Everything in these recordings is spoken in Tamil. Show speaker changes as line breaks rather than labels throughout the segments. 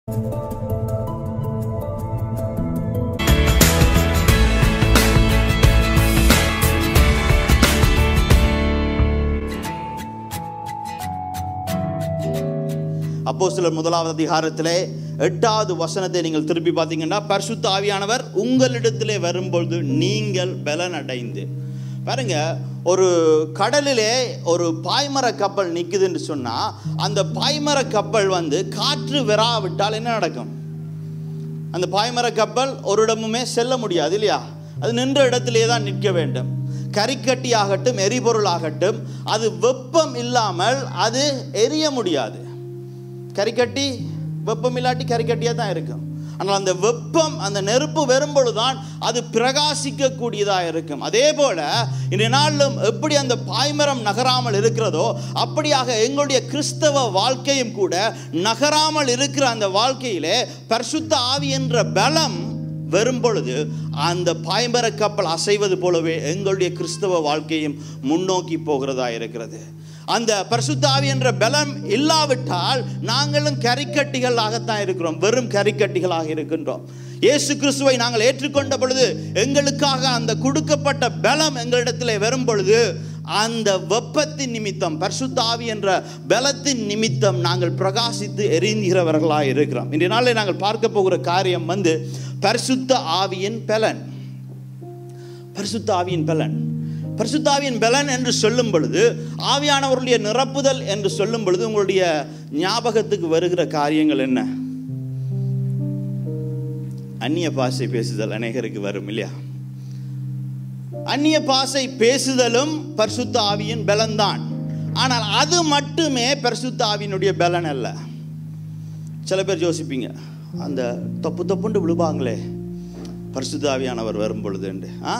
அப்போஸ்தலர் முதலாவது அதிகாரத்திலே எட்டாவது வசனத்தை நீங்கள் திருப்பி பார்த்தீங்கன்னா பரிசுத்த ஆவியானவர் உங்களிடத்திலே வரும்பொழுது நீங்கள் பலன் அடைந்து பாருங்க ஒரு கடலிலே ஒரு பாய்மர கப்பல் நிற்குதுன்னு சொன்னா அந்த பாய்மர கப்பல் வந்து காற்று வராவிட்டால் என்ன நடக்கும் அந்த பாய்மர கப்பல் ஒரு இடமுமே செல்ல முடியாது இல்லையா அது நின்ற இடத்திலே தான் நிற்க வேண்டும் கரிக்கட்டி ஆகட்டும் எரிபொருள் ஆகட்டும் அது வெப்பம் இல்லாமல் அது எரிய முடியாது கரிக்கட்டி வெப்பம் இல்லாட்டி கரிக்கட்டியாக தான் இருக்கும் ஆனால் அந்த வெப்பம் அந்த நெருப்பு வரும்பொழுதுதான் அது பிரகாசிக்கக்கூடியதாக இருக்கும் அதே போல இந்த நாளிலும் எப்படி அந்த பாய்மரம் நகராமல் இருக்கிறதோ அப்படியாக எங்களுடைய கிறிஸ்தவ வாழ்க்கையும் கூட நகராமல் இருக்கிற அந்த வாழ்க்கையிலே பரிசுத்த ஆவி என்ற பலம் வரும் பொழுது அந்த பாய்மர கப்பல் அசைவது போலவே எங்களுடைய கிறிஸ்தவ வாழ்க்கையும் முன்னோக்கி போகிறதா இருக்கிறது அந்த பரிசுத்த ஆவி என்ற பலம் இல்லாவிட்டால் நாங்களும் கரிக்கட்டிகளாகத்தான் இருக்கிறோம் வெறும் கரிக்கட்டிகளாக இருக்கின்றோம் இயேசு கிறிஸ்துவை நாங்கள் ஏற்றுக்கொண்ட பொழுது எங்களுக்காக அந்த கொடுக்கப்பட்ட பலம் எங்களிடத்தில் வரும் பொழுது அந்த வெப்பத்தின் நிமித்தம் பரிசுத்த ஆவி என்ற பலத்தின் நிமித்தம் நாங்கள் பிரகாசித்து எரிந்துகிறவர்களாக இருக்கிறோம் இன்றைய நாளில் நாங்கள் பார்க்க போகிற காரியம் வந்து பரிசுத்த ஆவியின் பலன் பரிசுத்த ஆவியின் பலன் பரிசுத்தாவியின் பலன் என்று சொல்லும் பொழுது ஆவியானவருடைய நிரப்புதல் என்று சொல்லும் பொழுது உங்களுடைய ஞாபகத்துக்கு வருகிற காரியங்கள் என்ன அந்நிய பாஷை பேசுதல் அநேகருக்கு வரும் இல்லையா அந்நிய பாஷை பேசுதலும் பரிசுத்த ஆவியின் பலன்தான் ஆனால் அது மட்டுமே பரிசுத்த ஆவியினுடைய பலன் அல்ல சில பேர் யோசிப்பீங்க அந்த தப்பு தப்புண்டு விழுவாங்களே பரிசுத்த ஆவியானவர் வரும் பொழுது ஆ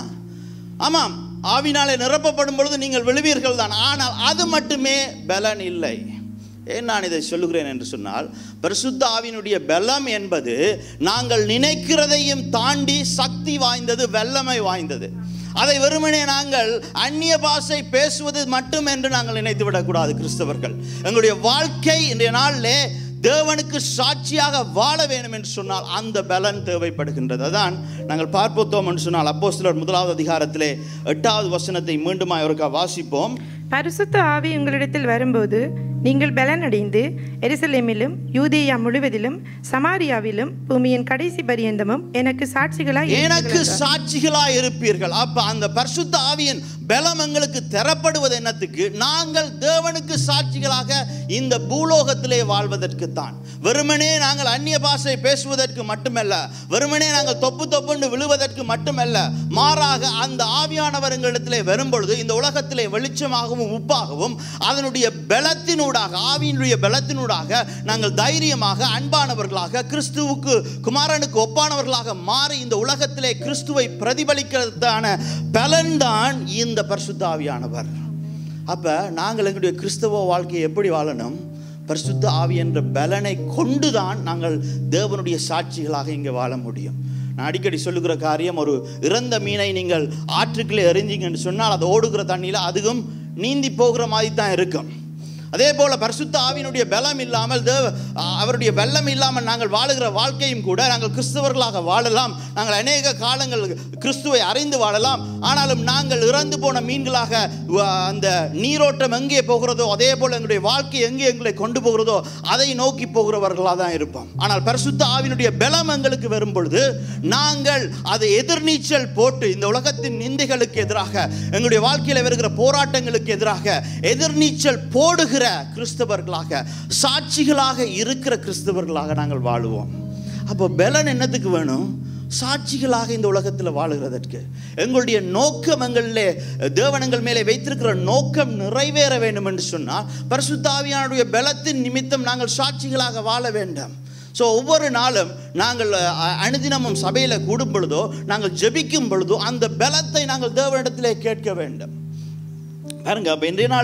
ஆமாம் ஆவினாலே நிரப்பப்படும் பொழுது நீங்கள் விழுவீர்கள் தான் ஆனால் அது மட்டுமே பலன் இல்லை ஏன் நான் இதை சொல்லுகிறேன் என்று சொன்னால் பரிசுத்த ஆவியினுடைய பலம் என்பது நாங்கள் நினைக்கிறதையும் தாண்டி சக்தி வாய்ந்தது வல்லமை வாய்ந்தது அதை வெறுமனே நாங்கள் அந்நிய பாஷை பேசுவது மட்டும் என்று நாங்கள் நினைத்து விடக்கூடாது கிறிஸ்தவர்கள் எங்களுடைய வாழ்க்கை இன்றைய நாளிலே தேவனுக்கு சாட்சியாக வாழ வேண்டும் என்று சொன்னால் அந்த பலன் தேவைப்படுகின்றது அதான் நாங்கள் பார்ப்போத்தோம் என்று சொன்னால் அப்போ சிலர் முதலாவது அதிகாரத்திலே எட்டாவது வசனத்தை மீண்டும் ஒருக்கா வாசிப்போம்
பரிசுத்த ஆவி உங்களிடத்தில் வரும்போது நீங்கள் பலனடைந்து எருசலேமிலும் யூதேயா முழுவதிலும் சமாரியாவிலும் பூமியின் கடைசி பரியந்தமும் எனக்கு சாட்சிகளாய்
எனக்கு
இருப்பீர்கள் என்றார்.
சாட்சிகளாய் இருப்பீர்கள் அப்ப அந்த பரிசுத்த ஆவியின் பலம் எங்களுக்கு தரப்படுவது என்னத்துக்கு நாங்கள் தேவனுக்கு சாட்சிகளாக இந்த பூலோகத்திலே வாழ்வதற்கு தான் வெறுமனே நாங்கள் அந்நிய பாஷை பேசுவதற்கு மட்டுமல்ல வெறுமனே நாங்கள் தொப்பு தொப்புண்டு விழுவதற்கு மட்டுமல்ல மாறாக அந்த ஆவியானவர் எங்களிடத்திலே வரும்பொழுது இந்த உலகத்திலே வெளிச்சமாகவும் உப்பாகவும் அதனுடைய பலத்தினூடாக ஆவியினுடைய பலத்தினூடாக நாங்கள் தைரியமாக அன்பானவர்களாக கிறிஸ்துவுக்கு குமாரனுக்கு ஒப்பானவர்களாக மாறி இந்த உலகத்திலே கிறிஸ்துவை பிரதிபலிக்கிறதான பலன்தான் இந்த பரிசுத்த ஆவியானவர் அப்ப நாங்கள் எங்களுடைய கிறிஸ்தவ வாழ்க்கையை எப்படி வாழணும் பரிசுத்த ஆவி என்ற பலனை கொண்டுதான் நாங்கள் தேவனுடைய சாட்சிகளாக இங்கே வாழ முடியும் நான் அடிக்கடி சொல்லுகிற காரியம் ஒரு இறந்த மீனை நீங்கள் ஆற்றுக்குள்ளே எறிஞ்சிங்கன்னு சொன்னால் அது ஓடுகிற தண்ணியில் அதுவும் நீந்தி போகிற மாதிரி தான் இருக்கும் அதே போல பரிசுத்த ஆவியினுடைய பலம் இல்லாமல் தேவ அவருடைய வெள்ளம் இல்லாமல் நாங்கள் வாழுகிற வாழ்க்கையும் கூட நாங்கள் கிறிஸ்தவர்களாக வாழலாம் நாங்கள் அநேக காலங்கள் கிறிஸ்துவை அறிந்து வாழலாம் ஆனாலும் நாங்கள் இறந்து போன மீன்களாக வ- அந்த நீரோட்டம் எங்கே போகிறதோ அதே போல் எங்களுடைய வாழ்க்கை எங்கே எங்களை கொண்டு போகிறதோ அதை நோக்கி போகிறவர்களாக தான் இருப்போம் ஆனால் பரிசுத்த ஆவியினுடைய பலம் எங்களுக்கு வரும் பொழுது நாங்கள் அதை எதிர்நீச்சல் போட்டு இந்த உலகத்தின் நிந்தைகளுக்கு எதிராக எங்களுடைய வாழ்க்கையில் வருகிற போராட்டங்களுக்கு எதிராக எதிர்நீச்சல் போடுகிற கிறிஸ்தவர்களாக சாட்சிகளாக இருக்கிற கிறிஸ்தவர்களாக நாங்கள் வாழுவோம் அப்போ பலன் என்னத்துக்கு வேணும் சாட்சிகளாக இந்த உலகத்தில் வாழுகிறதற்கு எங்களுடைய நோக்கம் எங்களிலே தேவனங்கள் மேலே வைத்திருக்கிற நோக்கம் நிறைவேற வேண்டும் என்று சொன்னால் பரிசுத்தாவியானுடைய பலத்தின் நிமித்தம் நாங்கள் சாட்சிகளாக வாழ வேண்டும் ஸோ ஒவ்வொரு நாளும் நாங்கள் அ- அனுதினமும் சபையில் கூடும் பொழுதோ நாங்கள் ஜெபிக்கும் பொழுதோ அந்த பலத்தை நாங்கள் தேவனிடத்திலே கேட்க வேண்டும் பாருங்க அப்போ இன்றைய நாளிலும்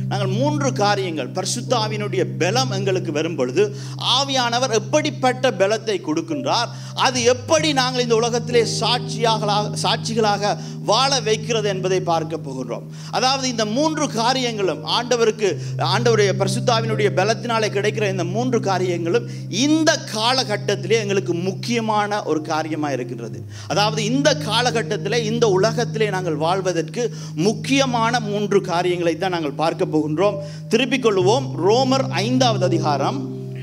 நாங்கள் மூன்று காரியங்கள் பரிசுத்த ஆவியினுடைய பலம் எங்களுக்கு வரும் பொழுது ஆவியானவர் எப்படிப்பட்ட பலத்தை கொடுக்கின்றார் அது எப்படி நாங்கள் இந்த உலகத்திலே சாட்சியாக சாட்சிகளாக வாழ வைக்கிறது என்பதை பார்க்க போகின்றோம் அதாவது இந்த மூன்று காரியங்களும் ஆண்டவருக்கு ஆண்டவருடைய பரிசுத்தாவினுடைய பலத்தினாலே கிடைக்கிற இந்த மூன்று காரியங்களும் இந்த காலகட்டத்திலே எங்களுக்கு முக்கியமான ஒரு காரியமாக இருக்கின்றது அதாவது இந்த காலகட்டத்திலே இந்த உலகத்திலே நாங்கள் வாழ்வதற்கு முக்கியமான மூன்று காரியங்களை தான் நாங்கள் பார்க்க போகின்றோம் திருப்பிக் கொள்வோம் ரோமர் ஐந்தாவது அதிகாரம்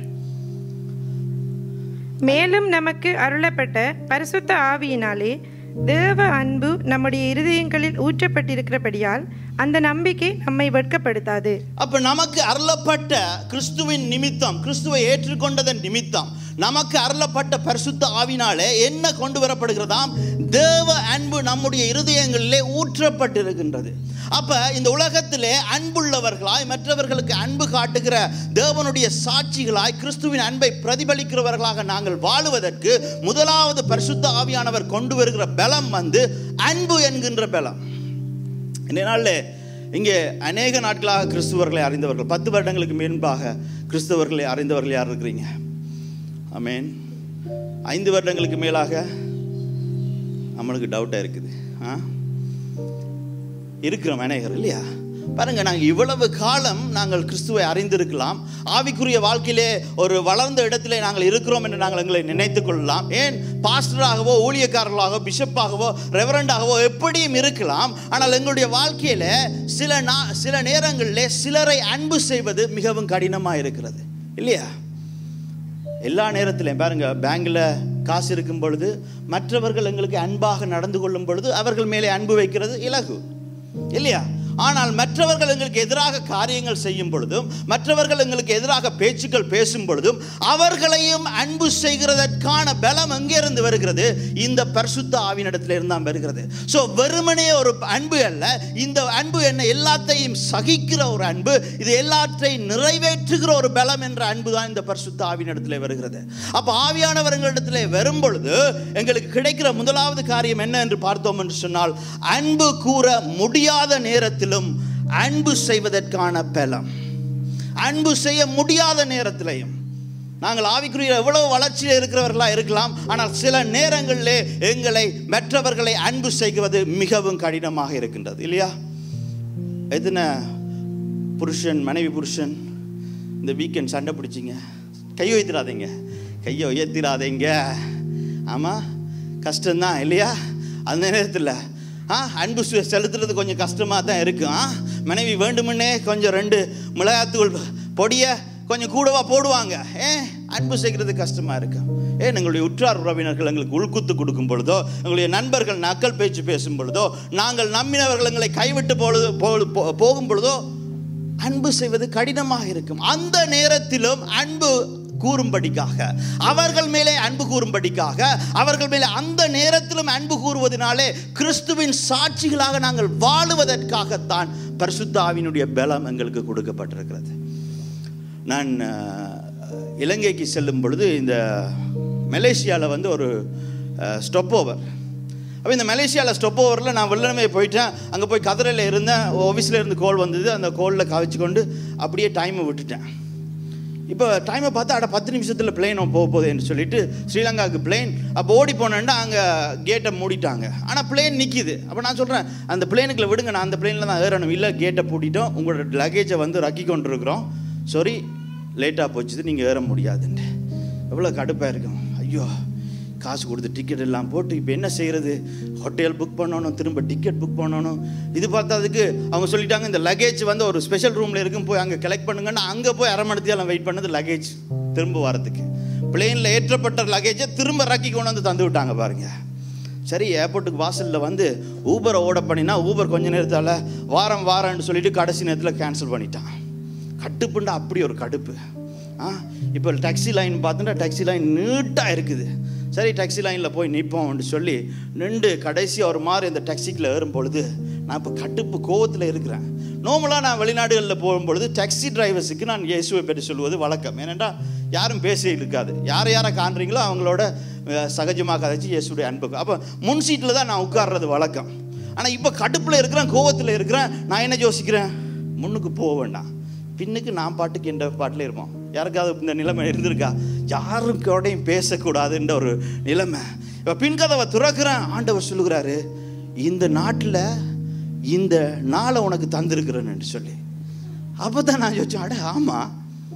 மேலும் நமக்கு அருளப்பட்ட பரிசுத்த ஆவியினாலே தேவ அன்பு நம்முடைய இருதயங்களில் ஊற்றப்பட்டிருக்கிறபடியால் அந்த நம்பிக்கை நம்மை வெட்கப்படுத்தாது
அப்ப நமக்கு அருளப்பட்ட கிறிஸ்துவின் நிமித்தம் கிறிஸ்துவை ஏற்றுக்கொண்டதன் நிமித்தம் நமக்கு அருளப்பட்ட பரிசுத்த ஆவினாலே என்ன கொண்டு வரப்படுகிறதாம் தேவ அன்பு நம்முடைய இருதயங்களிலே ஊற்றப்பட்டிருக்கின்றது அப்ப இந்த உலகத்திலே அன்புள்ளவர்களாய் மற்றவர்களுக்கு அன்பு காட்டுகிற தேவனுடைய சாட்சிகளாய் கிறிஸ்துவின் அன்பை பிரதிபலிக்கிறவர்களாக நாங்கள் வாழுவதற்கு முதலாவது பரிசுத்த ஆவியானவர் கொண்டு வருகிற பலம் வந்து அன்பு என்கின்ற பலம் இந்த நாளில் இங்கே அநேக நாட்களாக கிறிஸ்துவர்களை அறிந்தவர்கள் பத்து வருடங்களுக்கு முன்பாக கிறிஸ்தவர்களை அறிந்தவர்கள் யார் இருக்கிறீங்க ஆமேன் ஐந்து வருடங்களுக்கு மேலாக நம்மளுக்கு டவுட்டாக இருக்குது ஆ இருக்கிறோம் அநேகர் இல்லையா பாருங்க நாங்கள் இவ்வளவு காலம் நாங்கள் கிறிஸ்துவை அறிந்திருக்கலாம் ஆவிக்குரிய வாழ்க்கையிலே ஒரு வளர்ந்த இடத்திலே நாங்கள் இருக்கிறோம் என்று நாங்கள் எங்களை நினைத்துக் கொள்ளலாம் ஏன் பாஸ்டராகவோ ஊழியக்காரர்களாகவோ பிஷப்பாகவோ ரெவரண்டாகவோ எப்படியும் இருக்கலாம் ஆனால் எங்களுடைய வாழ்க்கையில சில நா சில நேரங்களிலே சிலரை அன்பு செய்வது மிகவும் கடினமாக இருக்கிறது இல்லையா எல்லா நேரத்திலையும் பாருங்க பேங்க்ல காசு இருக்கும் பொழுது மற்றவர்கள் எங்களுக்கு அன்பாக நடந்து கொள்ளும் பொழுது அவர்கள் மேலே அன்பு வைக்கிறது இலகு இல்லையா ஆனால் மற்றவர்கள் எங்களுக்கு எதிராக காரியங்கள் செய்யும் பொழுதும் மற்றவர்கள் எங்களுக்கு எதிராக பேச்சுக்கள் பேசும் பொழுதும் அவர்களையும் அன்பு செய்கிறதற்கான பலம் எங்கிருந்து வருகிறது இந்த பரிசுத்த ஆவினிடத்தில் இருந்தான் வருகிறது ஸோ வெறுமனே ஒரு அன்பு அல்ல இந்த அன்பு என்ன எல்லாத்தையும் சகிக்கிற ஒரு அன்பு இது எல்லாற்றையும் நிறைவேற்றுகிற ஒரு பலம் என்ற அன்பு தான் இந்த பரிசுத்த ஆவினிடத்தில் வருகிறது அப்போ ஆவியானவர் எங்களிடத்தில் வரும் பொழுது எங்களுக்கு கிடைக்கிற முதலாவது காரியம் என்ன என்று பார்த்தோம் என்று சொன்னால் அன்பு கூற முடியாத நேரத்திலும் அன்பு செய்வதற்கான பலம் அன்பு செய்ய முடியாத நேரத்திலையும் நாங்கள் ஆவிக்குரிய எவ்வளவு வளர்ச்சியில் இருக்கிறவர்களா இருக்கலாம் ஆனால் சில நேரங்களிலே எங்களை மற்றவர்களை அன்பு செய்வது மிகவும் கடினமாக இருக்கின்றது இல்லையா எத்தனை புருஷன் மனைவி புருஷன் இந்த வீக்கெண்ட் சண்டை பிடிச்சிங்க கையை உயர்த்திடாதீங்க கையை உயர்த்திடாதீங்க ஆமாம் கஷ்டம்தான் இல்லையா அந்த நேரத்தில் ஆ அன்பு செ- செலுத்துறது கொஞ்சம் கஷ்டமாக தான் இருக்கும் ஆ மனைவி வேண்டுமுன்னே கொஞ்சம் ரெண்டு மிளகாத்தூள் பொடியை கொஞ்சம் கூடவா போடுவாங்க ஏன் அன்பு செய்கிறது கஷ்டமாக இருக்கும் ஏன் எங்களுடைய உற்றார் உறவினர்கள் எங்களுக்கு உள்குத்து கொடுக்கும் பொழுதோ எங்களுடைய நண்பர்கள் நக்கல் பேச்சு பேசும் பொழுதோ நாங்கள் நம்பினவர்கள் எங்களை கைவிட்டு பொழுது போ- போ- போகும் பொழுதோ அன்பு செய்வது கடினமாக இருக்கும் அந்த நேரத்திலும் அன்பு கூறும்படிக்காக அவர்கள் மேலே அன்பு கூறும்படிக்காக அவர்கள் மேலே அந்த நேரத்திலும் அன்பு கூறுவதனாலே கிறிஸ்துவின் சாட்சிகளாக நாங்கள் வாழுவதற்காகத்தான் பரிசுத்த ஆவியினுடைய பலம் எங்களுக்கு கொடுக்கப்பட்டிருக்கிறது நான் அஹ், இலங்கைக்கு செல்லும் பொழுது இந்த மலேசியாவில் வந்து ஒரு ஸ்டொப் ஓவர் அப்போ இந்த மலேசியாவில் ஸ்டொப் ஓவரில் நான் வெள்ளமே போயிட்டேன் அங்கே போய் கதிரையில் இருந்தேன் ஆஃபீஸில் இருந்து கால் வந்தது அந்த காலில் கவிச்சு கொண்டு அப்படியே டைமை விட்டுட்டேன் இப்போ டைமை பார்த்து அட பத்து நிமிஷத்தில் பிளேன் போக போகுதுன்னு சொல்லிட்டு ஸ்ரீலங்காவுக்கு பிளேன் அப்போ ஓடி போனேன்னா அங்கே கேட்டை மூடிட்டாங்க ஆனால் பிளேன் நிற்கிது அப்போ நான் சொல்கிறேன் அந்த பிளேனுக்குள்ள விடுங்க நான் அந்த பிளேனில் தான் ஏறணும் இல்லை கேட்டை பூட்டிட்டோம் உங்களோட லக்கேஜை வந்து ரக்கி கொண்டு இருக்கிறோம் சாரி லேட்டாக போச்சுது நீங்கள் ஏற முடியாதுன்ட்டு எவ்வளோ கடுப்பாக இருக்கும் ஐயோ காசு கொடுத்து டிக்கெட் எல்லாம் போட்டு இப்போ என்ன செய்கிறது ஹோட்டல் புக் பண்ணணும் திரும்ப டிக்கெட் புக் பண்ணணும் இது பார்த்ததுக்கு அவங்க சொல்லிட்டாங்க இந்த லக்கேஜ் வந்து ஒரு ஸ்பெஷல் ரூமில் இருக்கும் போய் அங்கே கலெக்ட் பண்ணுங்கன்னா அங்கே போய் அரை மணி நேரம் வெயிட் பண்ணது லக்கேஜ் திரும்ப வரதுக்கு பிளேனில் ஏற்றப்பட்ட லக்கேஜை திரும்ப ரக்கி கொண்டு வந்து தந்து விட்டாங்க பாருங்க சரி ஏர்போர்ட்டுக்கு வாசலில் வந்து ஊபரை ஓட பண்ணினா ஊபர் கொஞ்ச நேரத்தால் வாரம் வாரம்னு சொல்லிட்டு கடைசி நேரத்தில் கேன்சல் பண்ணிட்டான் கட்டுப்புண்டா அப்படி ஒரு கடுப்பு ஆ இப்போ டாக்ஸி லைன் பார்த்தோன்னா டாக்ஸி லைன் நீட்டாக இருக்குது சரி டாக்ஸி லைனில் போய் நிற்போம்னு சொல்லி நின்று கடைசியாக ஒரு மாதிரி இந்த டாக்ஸிக்கில் ஏறும் பொழுது நான் இப்போ கட்டுப்பு கோவத்தில் இருக்கிறேன் நார்மலாக நான் வெளிநாடுகளில் போகும்பொழுது டாக்ஸி டிரைவர்ஸுக்கு நான் இயேசுவை பற்றி சொல்வது வழக்கம் ஏனென்றா யாரும் பேசி இருக்காது யாரை யாரை காண்றீங்களோ அவங்களோட அஹ், சகஜமாக கதைச்சு இயேசுடைய அன்புக்கு அப்போ முன் சீட்டில் தான் நான் உட்கார்றது வழக்கம் ஆனால் இப்போ கடுப்பில் இருக்கிறேன் கோவத்தில் இருக்கிறேன் நான் என்ன யோசிக்கிறேன் முன்னுக்கு போக வேண்டாம் பின்னுக்கு நான் பாட்டுக்கு என்ற பாட்டில் இருப்போம் யாருக்காவது இந்த நிலைமை இருந்திருக்கா யாரும் கூடயும் பேசக்கூடாதுன்ற ஒரு நிலைமை இப்போ பின்கதவை துறக்கிறேன் ஆண்டவர் சொல்லுகிறாரு இந்த நாட்டில் இந்த நாளை உனக்கு தந்திருக்கிறேன்னு சொல்லி அப்போ தான் நான் யோசிச்சேன் அட ஆமாம்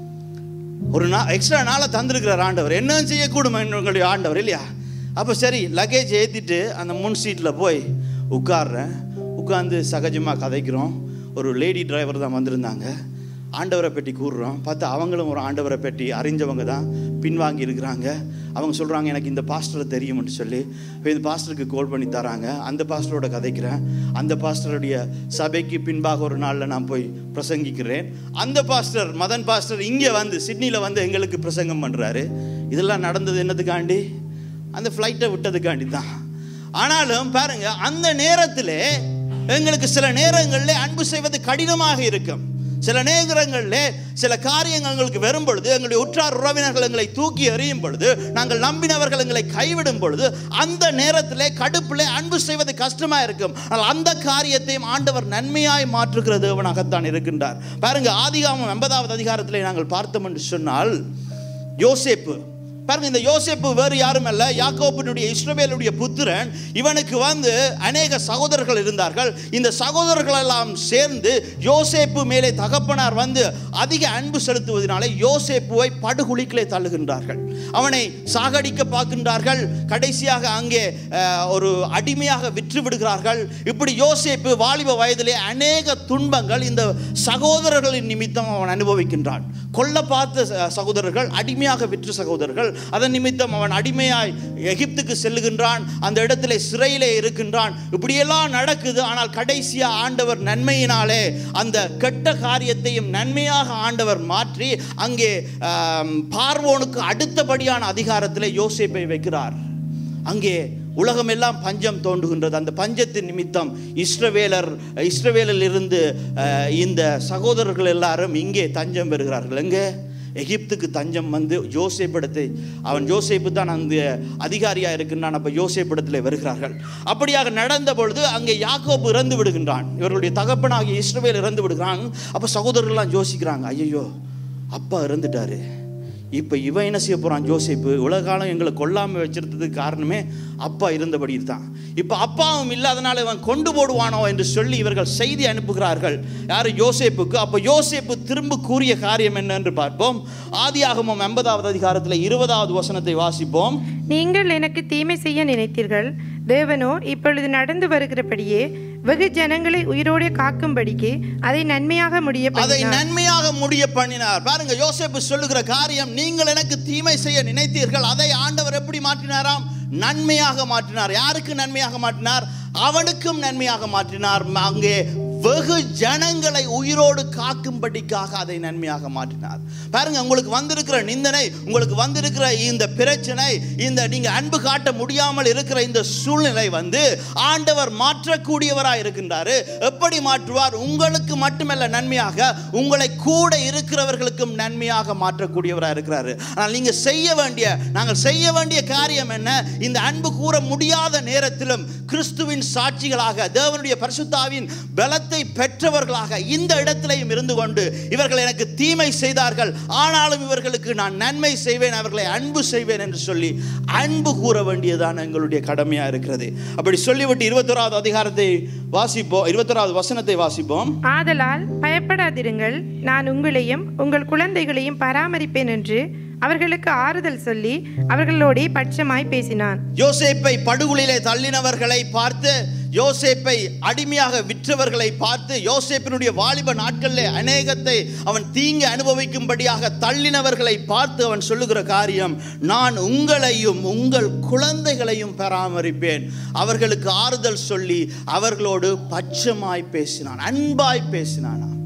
ஒரு நா எக்ஸ்ட்ரா நாளை தந்திருக்கிறார் ஆண்டவர் என்ன செய்யக்கூடும் எங்களுடைய ஆண்டவர் இல்லையா அப்போ சரி லக்கேஜ் ஏற்றிட்டு அந்த முன் சீட்டில் போய் உட்கார்றேன் உட்காந்து சகஜமாக கதைக்கிறோம் ஒரு லேடி டிரைவர் தான் வந்திருந்தாங்க ஆண்டவரை பற்றி கூறுறோம் பார்த்து அவங்களும் ஒரு ஆண்டவரை பற்றி அறிஞ்சவங்க தான் பின்வாங்கி இருக்கிறாங்க அவங்க சொல்கிறாங்க எனக்கு இந்த பாஸ்டரை தெரியும்னு சொல்லி இப்போ இந்த பாஸ்டருக்கு கால் பண்ணி தராங்க அந்த பாஸ்டரோட கதைக்கிறேன் அந்த பாஸ்டருடைய சபைக்கு பின்பாக ஒரு நாளில் நான் போய் பிரசங்கிக்கிறேன் அந்த பாஸ்டர் மதன் பாஸ்டர் இங்கே வந்து சிட்னியில் வந்து எங்களுக்கு பிரசங்கம் பண்ணுறாரு இதெல்லாம் நடந்தது என்னதுக்காண்டி அந்த ஃப்ளைட்டை விட்டதுக்காண்டி தான் ஆனாலும் பாருங்க அந்த நேரத்தில் எங்களுக்கு சில நேரங்களில் அன்பு செய்வது கடினமாக இருக்கும் சில நேரங்களில் சில காரியங்கள் எங்களுக்கு வரும் பொழுது எங்களுடைய உற்றார் உறவினர்கள் எங்களை தூக்கி எறியும் பொழுது நாங்கள் நம்பினவர்கள் எங்களை கைவிடும் பொழுது அந்த நேரத்தில் கடுப்பில் அன்பு செய்வது கஷ்டமாக இருக்கும் ஆனால் அந்த காரியத்தையும் ஆண்டவர் நன்மையாய் மாற்றுகிற தேவனாகத்தான் இருக்கின்றார் பாருங்க ஆதிகாமம் எண்பதாவது அதிகாரத்தில் நாங்கள் பார்த்தோம் என்று சொன்னால் யோசேப்பு பாருங்க இந்த யோசேப்பு வேறு யாரும் அல்ல யாக்கோப்பினுடைய இஸ்ரவேலுடைய புத்திரன் இவனுக்கு வந்து அநேக சகோதரர்கள் இருந்தார்கள் இந்த சகோதரர்கள் எல்லாம் சேர்ந்து யோசேப்பு மேலே தகப்பனார் வந்து அதிக அன்பு செலுத்துவதனாலே யோசேப்புவை படுகுழிக்கிலே தள்ளுகின்றார்கள் அவனை சாகடிக்க பார்க்கின்றார்கள் கடைசியாக அங்கே அஹ், ஒரு அடிமையாக விற்று விடுகிறார்கள் இப்படி யோசேப்பு வாலிப வயதிலே அநேக துன்பங்கள் இந்த சகோதரர்களின் நிமித்தம் அவன் அனுபவிக்கின்றான் கொல்ல பார்த்த ச- சகோதரர்கள் அடிமையாக விற்று சகோதரர்கள் அதன் நிமித்தம் அவன் அடிமையாய் எகிப்துக்கு செல்லுகின்றான் அந்த இடத்திலே சிறையிலே இருக்கின்றான் இப்படியெல்லாம் நடக்குது ஆனால் கடைசியா ஆண்டவர் நன்மையினாலே அந்த கெட்ட காரியத்தையும் நன்மையாக ஆண்டவர் மாற்றி அங்கே ஆம், பார்வோனுக்கு அடுத்தபடியான அதிகாரத்திலே யோசேப்பை வைக்கிறார் அங்கே உலகமெல்லாம் பஞ்சம் தோன்றுகின்றது அந்த பஞ்சத்தின் நிமித்தம் இஸ்ரவேலர் இஸ்ரவேலில் இருந்து அஹ், இந்த சகோதரர்கள் எல்லாரும் இங்கே தஞ்சம் பெறுகிறார்கள் எங்கே எகிப்துக்கு தஞ்சம் வந்து யோசேப்பிடத்தை அவன் யோசேப்பு தான் அந்த அதிகாரியாக இருக்கின்றான் அப்போ யோசேப்பிடத்தில் வருகிறார்கள் அப்படியாக நடந்த பொழுது அங்கே யாக்கோபு இறந்து விடுகின்றான் இவர்களுடைய தகப்பனாகிய இஸ்ரவேல் இறந்து விடுகிறான் அப்போ சகோதரர்கள்லாம் யோசிக்கிறாங்க ஐயோ அப்பா இறந்துட்டாரு இப்போ இவன் என்ன செய்ய போகிறான் ஜோசேப்பு உலக காலம் எங்களை கொல்லாமல் வச்சிருந்ததுக்கு காரணமே அப்பா இருந்தபடி தான் இப்போ அப்பாவும் இல்லாதனால இவன் கொண்டு போடுவானோ என்று சொல்லி இவர்கள் செய்தி அனுப்புகிறார்கள் யார் யோசேப்புக்கு அப்போ யோசேப்பு திரும்ப கூறிய காரியம் என்ன என்று பார்ப்போம் ஆதியாகமம் எண்பதாவது அதிகாரத்தில் இருபதாவது வசனத்தை வாசிப்போம்
நீங்கள் எனக்கு தீமை செய்ய நினைத்தீர்கள் தேவனோ இப்பொழுது நடந்து வருகிறபடியே வெகு ஜனங்களை உயிரோடு காக்கும்படிக்கு அதை நன்மையாக முடிய
அதை
பண்ணினார்
நன்மையாக முடிய பண்ணினார் பாருங்க யோசேப்பு சொல்லுகிற காரியம் நீங்கள் எனக்கு தீமை செய்ய நினைத்தீர்கள் அதை ஆண்டவர் எப்படி மாற்றினாராம் நன்மையாக மாற்றினார் யாருக்கு நன்மையாக மாற்றினார் அவனுக்கும் நன்மையாக மாற்றினார் அங்கே வெகு ஜனங்களை உயிரோடு காக்கும்படிக்காக அதை நன்மையாக மாற்றினார் பாருங்க உங்களுக்கு வந்திருக்கிற நிந்தனை உங்களுக்கு வந்திருக்கிற இந்த பிரச்சனை இந்த நீங்க அன்பு காட்ட முடியாமல் இருக்கிற இந்த சூழ்நிலை வந்து ஆண்டவர் மாற்றக்கூடியவராய் இருக்கின்றாரு எப்படி மாற்றுவார் உங்களுக்கு மட்டுமல்ல நன்மையாக உங்களை கூட இருக்கிறவர்களுக்கும் நன்மையாக மாற்றக்கூடியவராக இருக்கிறாரு ஆனால் நீங்க செய்ய வேண்டிய நாங்கள் செய்ய வேண்டிய காரியம் என்ன இந்த அன்பு கூற முடியாத நேரத்திலும் கிறிஸ்துவின் சாட்சிகளாக தேவனுடைய பரிசுத்தாவின் பலத்தை பெற்றவர்களாக இந்த இடத்திலையும் இருந்து கொண்டு இவர்கள் எனக்கு தீமை செய்தார்கள் ஆனாலும் இவர்களுக்கு நான் நன்மை செய்வேன் அவர்களை அன்பு செய்வேன் என்று சொல்லி அன்பு கூற வேண்டியதான எங்களுடைய கடமையா இருக்கிறது அப்படி சொல்லிவிட்டு இருபத்தோராவது அதிகாரத்தை வாசிப்போம் இருபத்தோராவது வசனத்தை வாசிப்போம்
ஆதலால் பயப்படாதிருங்கள் நான் உங்களையும் உங்கள் குழந்தைகளையும் பராமரிப்பேன் என்று அவர்களுக்கு ஆறுதல் சொல்லி அவர்களோடே பட்சமாய் பேசினான்
யோசேப்பை படுகுழிலே தள்ளினவர்களை பார்த்து யோசேப்பை அடிமையாக விற்றவர்களை பார்த்து யோசேப்பினுடைய வாலிப நாட்களிலே அநேகத்தை அவன் தீங்கு அனுபவிக்கும்படியாக தள்ளினவர்களை பார்த்து அவன் சொல்லுகிற காரியம் நான் உங்களையும் உங்கள் குழந்தைகளையும் பராமரிப்பேன் அவர்களுக்கு ஆறுதல் சொல்லி அவர்களோடு பட்சமாய் பேசினான் அன்பாய் பேசினானா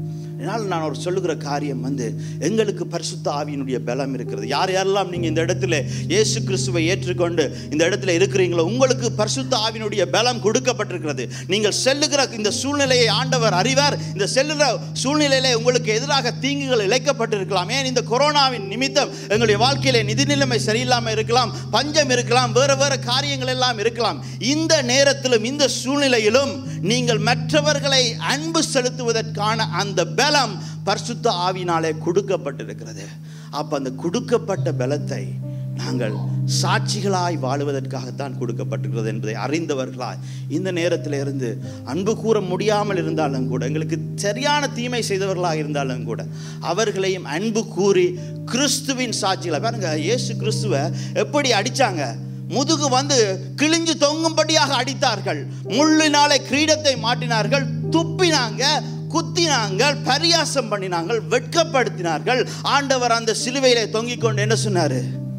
இதனால் நான் ஒரு சொல்லுகிற காரியம் வந்து எங்களுக்கு பரிசுத்த ஆவியினுடைய பலம் இருக்கிறது யார் யாரெல்லாம் நீங்கள் இந்த இடத்துல இயேசு கிறிஸ்துவை ஏற்றுக்கொண்டு இந்த இடத்துல இருக்கிறீங்களோ உங்களுக்கு பரிசுத்த ஆவியினுடைய பலம் கொடுக்கப்பட்டிருக்கிறது நீங்கள் செல்லுகிற இந்த சூழ்நிலையை ஆண்டவர் அறிவார் இந்த செல்லுகிற சூழ்நிலையிலே உங்களுக்கு எதிராக தீங்குகள் இழைக்கப்பட்டிருக்கலாம் ஏன் இந்த கொரோனாவின் நிமித்தம் எங்களுடைய வாழ்க்கையிலே நிதி நிலைமை சரியில்லாமல் இருக்கலாம் பஞ்சம் இருக்கலாம் வேறு வேறு காரியங்கள் எல்லாம் இருக்கலாம் இந்த நேரத்திலும் இந்த சூழ்நிலையிலும் நீங்கள் மற்றவர்களை அன்பு செலுத்துவதற்கான அந்த பலம் பரிசுத்த ஆவினாலே கொடுக்கப்பட்டிருக்கிறது அப்போ அந்த கொடுக்கப்பட்ட பலத்தை நாங்கள் சாட்சிகளாய் வாழுவதற்காகத்தான் கொடுக்கப்பட்டிருக்கிறது என்பதை அறிந்தவர்களாய் இந்த நேரத்தில் இருந்து அன்பு கூற முடியாமல் இருந்தாலும் கூட எங்களுக்கு சரியான தீமை செய்தவர்களாக இருந்தாலும் கூட அவர்களையும் அன்பு கூறி கிறிஸ்துவின் சாட்சிகளை பாருங்க இயேசு கிறிஸ்துவை எப்படி அடிச்சாங்க முதுகு வந்து கிழிஞ்சு தொங்கும்படியாக அடித்தார்கள் முள்ளினாலே கிரீடத்தை மாட்டினார்கள் துப்பினாங்க குத்தினாங்கள் பரியாசம் பண்ணினாங்கள் வெட்கப்படுத்தினார்கள் ஆண்டவர் அந்த சிலுவையிலே தொங்கிக் கொண்டு என்ன சொன்னாரு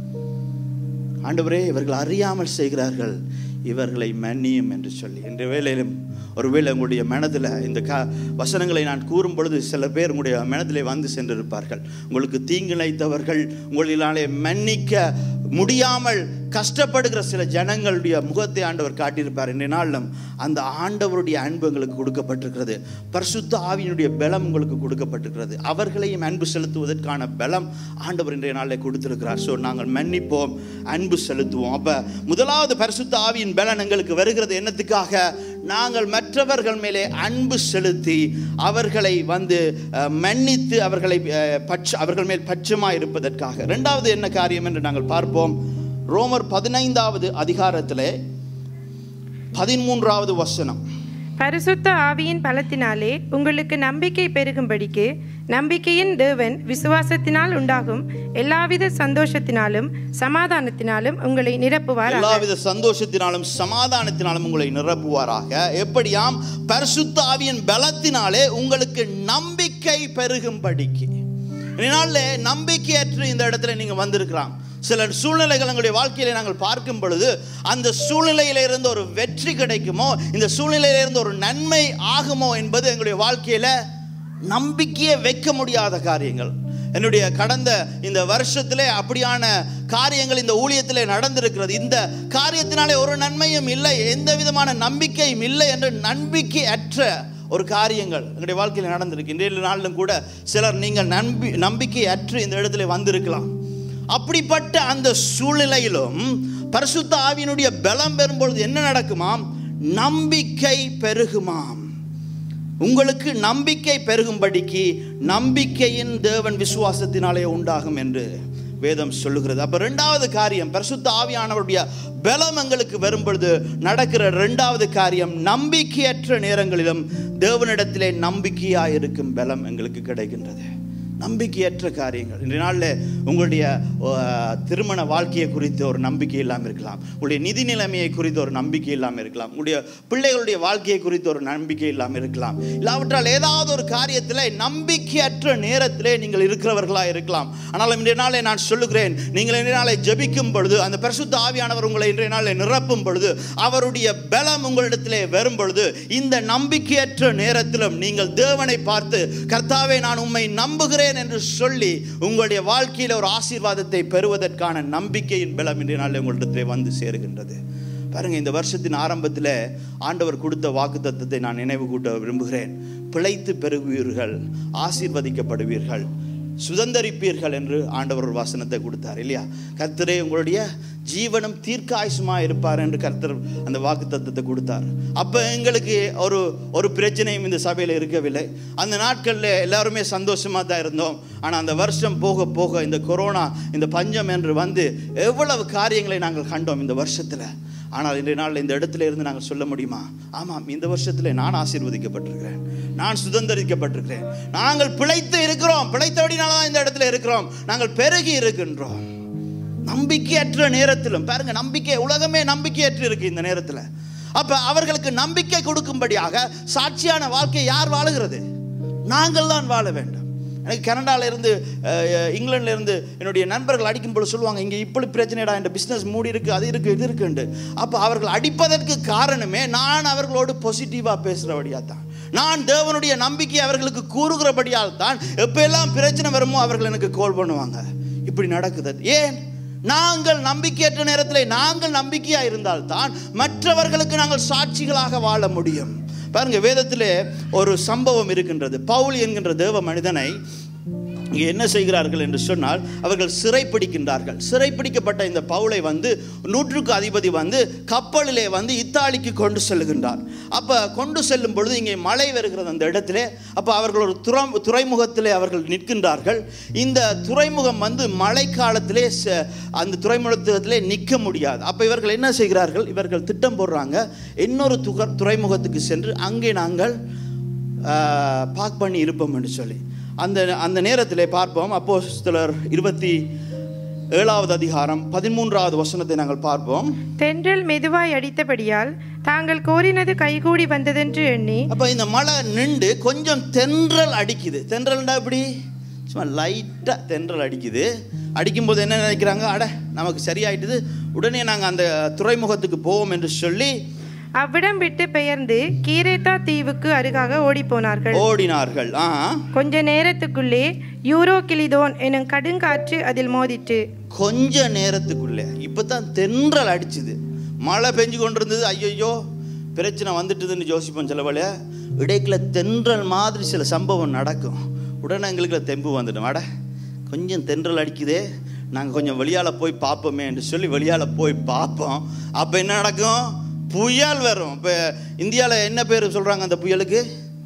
ஆண்டவரே இவர்கள் அறியாமல் செய்கிறார்கள் இவர்களை மன்னியும் என்று சொல்லி இன்று வேளையிலும் ஒருவேளை உங்களுடைய மனதில் இந்த க வசனங்களை நான் கூறும் பொழுது சில பேர் உங்களுடைய மனதிலே வந்து சென்றிருப்பார்கள் உங்களுக்கு தீங்கிழைத்தவர்கள் உங்களினாலே மன்னிக்க முடியாமல் கஷ்டப்படுகிற சில ஜனங்களுடைய முகத்தை ஆண்டவர் காட்டியிருப்பார் இன்றைய நாளிலும் அந்த ஆண்டவருடைய அன்பு எங்களுக்கு கொடுக்கப்பட்டிருக்கிறது பரிசுத்த ஆவியினுடைய பலம் உங்களுக்கு கொடுக்கப்பட்டிருக்கிறது அவர்களையும் அன்பு செலுத்துவதற்கான பலம் ஆண்டவர் இன்றைய நாளில் கொடுத்திருக்கிறார் ஸோ நாங்கள் மன்னிப்போம் அன்பு செலுத்துவோம் அப்போ முதலாவது பரிசுத்த ஆவியின் பலன் எங்களுக்கு வருகிறது என்னத்துக்காக நாங்கள் மற்றவர்கள் மேலே அன்பு செலுத்தி அவர்களை வந்து அஹ், மன்னித்து அவர்களை அஹ், பட்ச அவர்கள் மேல் பட்சமாக இருப்பதற்காக ரெண்டாவது என்ன காரியம் என்று நாங்கள் பார்ப்போம் ரோமர் பதினைந்தாவது அதிகாரத்திலே பதிமூன்றாவது வசனம்
பரிசுத்த ஆவியின் பலத்தினாலே உங்களுக்கு நம்பிக்கை பெருகும்படிக்கு நம்பிக்கையின் தேவன் விசுவாசத்தினால் உண்டாகும் எல்லாவித சந்தோஷத்தினாலும் சமாதானத்தினாலும் உங்களை நிரப்புவார்
எல்லாவித சந்தோஷத்தினாலும் சமாதானத்தினாலும் உங்களை நிரப்புவாராக எப்படியாம் பரிசுத்த ஆவியின் பலத்தினாலே உங்களுக்கு நம்பிக்கை பெருகும்படிக்கு இதனால நம்பிக்கையற்று இந்த இடத்துல நீங்க வந்திருக்கலாம் சில சூழ்நிலைகள் எங்களுடைய வாழ்க்கையில நாங்கள் பார்க்கும் பொழுது அந்த சூழ்நிலையில இருந்து ஒரு வெற்றி கிடைக்குமோ இந்த சூழ்நிலையில இருந்து ஒரு நன்மை ஆகுமோ என்பது எங்களுடைய வாழ்க்கையில நம்பிக்கையை வைக்க முடியாத காரியங்கள் என்னுடைய கடந்த இந்த வருஷத்திலே அப்படியான காரியங்கள் இந்த ஊழியத்திலே நடந்திருக்கிறது இந்த காரியத்தினாலே ஒரு நன்மையும் இல்லை எந்த விதமான நம்பிக்கையும் இல்லை என்று நம்பிக்கை அற்ற ஒரு காரியங்கள் எங்களுடைய வாழ்க்கையில் நடந்திருக்கு இன்றைய நாளிலும் கூட சிலர் நீங்கள் நம்பி நம்பிக்கை அற்று இந்த இடத்துல வந்திருக்கலாம் அப்படிப்பட்ட அந்த சூழ்நிலையிலும் பரிசுத்த ஆவியினுடைய பலம் பெறும்பொழுது என்ன நடக்குமாம் நம்பிக்கை பெருகுமாம் உங்களுக்கு நம்பிக்கை பெருகும்படிக்கு நம்பிக்கையின் தேவன் விசுவாசத்தினாலே உண்டாகும் என்று வேதம் சொல்லுகிறது அப்ப ரெண்டாவது காரியம் பரிசுத்த ஆவியானவருடைய பலம் எங்களுக்கு வரும் பொழுது நடக்கிற ரெண்டாவது காரியம் நம்பிக்கையற்ற நேரங்களிலும் தேவனிடத்திலே நம்பிக்கையாக இருக்கும் பலம் எங்களுக்கு கிடைக்கின்றது நம்பிக்கையற்ற காரியங்கள் இன்றைய நாளில் உங்களுடைய அஹ், திருமண வாழ்க்கையை குறித்து ஒரு நம்பிக்கை இல்லாமல் இருக்கலாம் உங்களுடைய நிதி நிலைமையை குறித்து ஒரு நம்பிக்கை இல்லாமல் இருக்கலாம் உங்களுடைய பிள்ளைகளுடைய வாழ்க்கையை குறித்து ஒரு நம்பிக்கை இல்லாமல் இருக்கலாம் இல்லாவிட்டால் ஏதாவது ஒரு காரியத்தில் நம்பிக்கையற்ற நேரத்திலே நீங்கள் இருக்கிறவர்களாக இருக்கலாம் ஆனால் இன்றைய நாளை நான் சொல்லுகிறேன் நீங்கள் இன்றைய நாளை ஜெபிக்கும் பொழுது அந்த பரிசுத்த ஆவியானவர் உங்களை இன்றைய நாளை நிரப்பும் பொழுது அவருடைய பலம் உங்களிடத்திலே வரும் பொழுது இந்த நம்பிக்கையற்ற நேரத்திலும் நீங்கள் தேவனை பார்த்து கர்த்தாவே நான் உம்மை நம்புகிறேன் என்று சொல்லி உங்களுடைய வாழ்க்கையில் ஒரு ஆசீர்வாதத்தை பெறுவதற்கான நம்பிக்கையின் பலம் இன்றைய நாளில் உங்களிடத்திலே வந்து சேருகின்றது பாருங்க இந்த வருஷத்தின் ஆரம்பத்தில் ஆண்டவர் கொடுத்த வாக்குத்தத்தத்தை நான் நினைவு கூட்ட விரும்புகிறேன் பிழைத்து பெருகுவீர்கள் ஆசீர்வதிக்கப்படுவீர்கள் சுதந்தரிப்பீர்கள் என்று ஆண்டவர் ஒரு வசனத்தை கொடுத்தார் இல்லையா கர்த்தரே உங்களுடைய ஜீவனம் தீர்க்காயுசுமா இருப்பார் என்று கர்த்தர் அந்த வாக்கு தத்துவத்தை கொடுத்தார் அப்போ எங்களுக்கு ஒரு ஒரு பிரச்சனையும் இந்த சபையில் இருக்கவில்லை அந்த நாட்களில் எல்லாருமே சந்தோஷமாக தான் இருந்தோம் ஆனால் அந்த வருஷம் போக போக இந்த கொரோனா இந்த பஞ்சம் என்று வந்து எவ்வளவு காரியங்களை நாங்கள் கண்டோம் இந்த வருஷத்தில் ஆனால் இன்றைய நாளில் இந்த இடத்துல இருந்து நாங்கள் சொல்ல முடியுமா ஆமாம் இந்த வருஷத்தில் நான் ஆசீர்வதிக்கப்பட்டிருக்கிறேன் நான் சுதந்திரிக்கப்பட்டிருக்கிறேன் நாங்கள் பிழைத்து இருக்கிறோம் பிழைத்தபடினால தான் இந்த இடத்துல இருக்கிறோம் நாங்கள் பெருகி இருக்கின்றோம் நம்பிக்கையற்ற நேரத்திலும் பாருங்க நம்பிக்கை உலகமே நம்பிக்கையற்று இருக்கு இந்த நேரத்தில் அப்ப அவர்களுக்கு நம்பிக்கை கொடுக்கும்படியாக சாட்சியான வாழ்க்கையை யார் வாழுகிறது நாங்கள் தான் வாழ வேண்டும் எனக்கு கனடால இருந்து அஹ், இங்கிலாந்துல இருந்து என்னுடைய நண்பர்கள் அடிக்கும்போது சொல்லுவாங்க இங்கே இப்படி பிரச்சனைடா இந்த பிஸ்னஸ் மூடி இருக்கு அது இருக்கு இது இருக்குண்டு அப்போ அவர்கள் அடிப்பதற்கு காரணமே நான் அவர்களோடு பாசிட்டிவாக பேசுகிறபடியாக தான் நான் தேவனுடைய நம்பிக்கை அவர்களுக்கு கூறுகிறபடியால் தான் எப்பெல்லாம் பிரச்சனை வருமோ அவர்கள் எனக்கு கால் பண்ணுவாங்க இப்படி நடக்குது ஏன் நாங்கள் நம்பிக்கையற்ற நேரத்தில் நாங்கள் நம்பிக்கையா இருந்தால்தான் மற்றவர்களுக்கு நாங்கள் சாட்சிகளாக வாழ முடியும் பாருங்க வேதத்திலே ஒரு சம்பவம் இருக்கின்றது பவுல் என்கின்ற தேவ மனிதனை இங்கே என்ன செய்கிறார்கள் என்று சொன்னால் அவர்கள் சிறைப்பிடிக்கின்றார்கள் சிறைப்பிடிக்கப்பட்ட இந்த பவுலை வந்து நூற்றுக்கு அதிபதி வந்து கப்பலிலே வந்து இத்தாலிக்கு கொண்டு செல்கின்றார் அப்போ கொண்டு செல்லும் பொழுது இங்கே மழை வருகிறது அந்த இடத்திலே அப்போ அவர்கள் ஒரு துறை துறைமுகத்திலே அவர்கள் நிற்கின்றார்கள் இந்த துறைமுகம் வந்து மழை காலத்திலே ச- அந்த துறைமுகத்திலே நிற்க முடியாது அப்போ இவர்கள் என்ன செய்கிறார்கள் இவர்கள் திட்டம் போடுறாங்க இன்னொரு துக துறைமுகத்துக்கு சென்று அங்கே நாங்கள் பார்க் பண்ணி இருப்போம் என்று சொல்லி அந்த அந்த நேரத்திலே பார்ப்போம் அப்போ இருபத்தி ஏழாவது அதிகாரம் பதிமூன்றாவது வசனத்தை நாங்கள் பார்ப்போம்
தென்றல் மெதுவாய் அடித்தபடியால் தாங்கள் கோரினது கைகூடி வந்ததென்று எண்ணி
அப்போ இந்த மழை நின்று கொஞ்சம் தென்றல் அடிக்குது தென்றல்ண்டா எப்படி சும்மா லைட்டாக தென்றல் அடிக்குது அடிக்கும்போது என்ன நினைக்கிறாங்க அட நமக்கு சரியாயிட்டுது உடனே நாங்கள் அந்த துறைமுகத்துக்கு போவோம் என்று சொல்லி
அவ்விடம் விட்டு பெயர்ந்து கீரேத்தா தீவுக்கு அருகாக ஓடிப்போனார்கள்
ஓடினார்கள் ஆ
கொஞ்ச நேரத்துக்குள்ளே யூரோ கிளிதோன் எனும் கடுங்காற்று அதில் மோதிற்று
கொஞ்ச நேரத்துக்குள்ளே இப்போ தான் தென்றல் அடிச்சுது மழை பெஞ்சு கொண்டிருந்தது ஐயோ பிரச்சனை வந்துட்டுதுன்னு யோசிப்போம் சில வேளைய இடைக்குள்ள தென்றல் மாதிரி சில சம்பவம் நடக்கும் உடனே எங்களுக்கு தெம்பு வந்துடும் அட கொஞ்சம் தென்றல் அடிக்குதே நாங்கள் கொஞ்சம் வெளியால் போய் பார்ப்போமே என்று சொல்லி வெளியால் போய் பார்ப்போம் அப்போ என்ன நடக்கும் புயல் வரும் இப்போ இந்தியாவில் என்ன பேர் சொல்கிறாங்க அந்த புயலுக்கு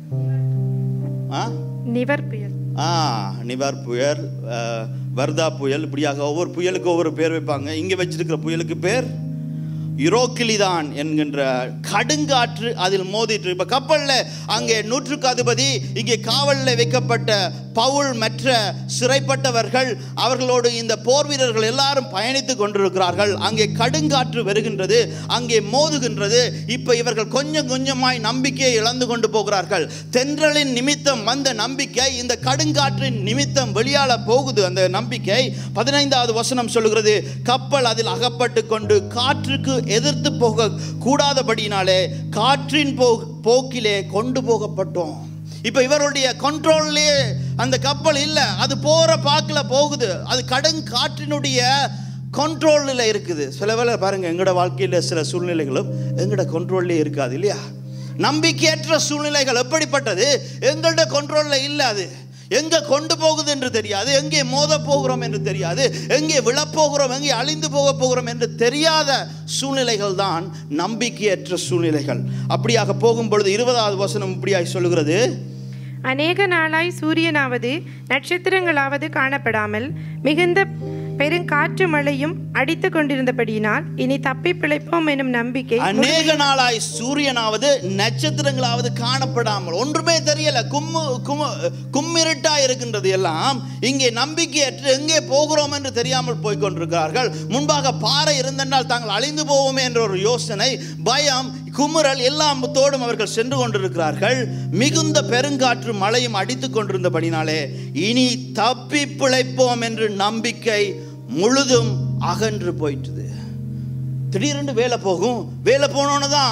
ஆ
நிவர் புயல்
ஆ நிவார் புயல் அஹ், வர்தா புயல் இப்படியாக ஒவ்வொரு புயலுக்கு ஒவ்வொரு பேர் வைப்பாங்க இங்கே வச்சிருக்கிற புயலுக்கு பேர் யுரோக்கிலிதான் என்கின்ற கடுங்காற்று அதில் மோதிட்டு இப்போ கப்பலில் அங்கே நூற்றுக்கு அதிபதி இங்கே காவலில் வைக்கப்பட்ட பவுல் மற்ற சிறைப்பட்டவர்கள் அவர்களோடு இந்த போர் வீரர்கள் எல்லாரும் பயணித்து கொண்டிருக்கிறார்கள் அங்கே கடுங்காற்று வருகின்றது அங்கே மோதுகின்றது இப்போ இவர்கள் கொஞ்சம் கொஞ்சமாய் நம்பிக்கையை இழந்து கொண்டு போகிறார்கள் தென்றலின் நிமித்தம் வந்த நம்பிக்கை இந்த கடுங்காற்றின் நிமித்தம் வெளியால போகுது அந்த நம்பிக்கை பதினைந்தாவது வசனம் சொல்லுகிறது கப்பல் அதில் அகப்பட்டு கொண்டு காற்றுக்கு எதிர்த்து போக கூடாதபடியினாலே காற்றின் போ போக்கிலே கொண்டு போகப்பட்டோம் இப்போ இவருடைய கண்ட்ரோல்லே அந்த கப்பல் இல்லை அது போகிற பாக்கில் போகுது அது கடுங்காற்றினுடைய கண்ட்ரோலில் இருக்குது சில வேளை பாருங்க எங்களோட வாழ்க்கையில் சில சூழ்நிலைகளும் எங்களோட கண்ட்ரோல்லே இருக்காது இல்லையா நம்பிக்கையற்ற சூழ்நிலைகள் எப்படிப்பட்டது எங்களோட கண்ட்ரோலில் இல்லை அது எங்கே கொண்டு போகுது என்று தெரியாது எங்கே மோத போகிறோம் என்று தெரியாது எங்கே விழப்போகிறோம் எங்கே அழிந்து போக போகிறோம் என்று தெரியாத சூழ்நிலைகள் தான் நம்பிக்கையற்ற சூழ்நிலைகள் அப்படியாக போகும் பொழுது இருபதாவது வசனம் இப்படியாய் சொல்லுகிறது
அநேக நாளாய் சூரியனாவது நட்சத்திரங்களாவது காணப்படாமல் மிகுந்த பெருங்காற்று மழையும் அடித்து கொண்டிருந்தபடியினால் இனி தப்பி பிழைப்போம் எனும் நம்பிக்கை
அநேக நாளாய் சூரியனாவது நட்சத்திரங்களாவது காணப்படாமல் ஒன்றுமே தெரியல கும்மு கும்மு கும்மிருட்டா இருக்கின்றது எல்லாம் இங்கே நம்பிக்கையற்று எங்கே போகிறோம் என்று தெரியாமல் போய் கொண்டிருக்கிறார்கள் முன்பாக பாறை இருந்தென்றால் தாங்கள் அழிந்து போவோமே என்ற ஒரு யோசனை பயம் குமுறல் எல்லாம் தோடும் அவர்கள் சென்று கொண்டிருக்கிறார்கள் மிகுந்த பெருங்காற்று மழையும் அடித்து கொண்டிருந்தபடினாலே இனி தப்பி பிழைப்போம் என்று நம்பிக்கை முழுதும் அகன்று போயிட்டுது திடீரென்று வேலை போகும் வேலை போனோன்னு தான்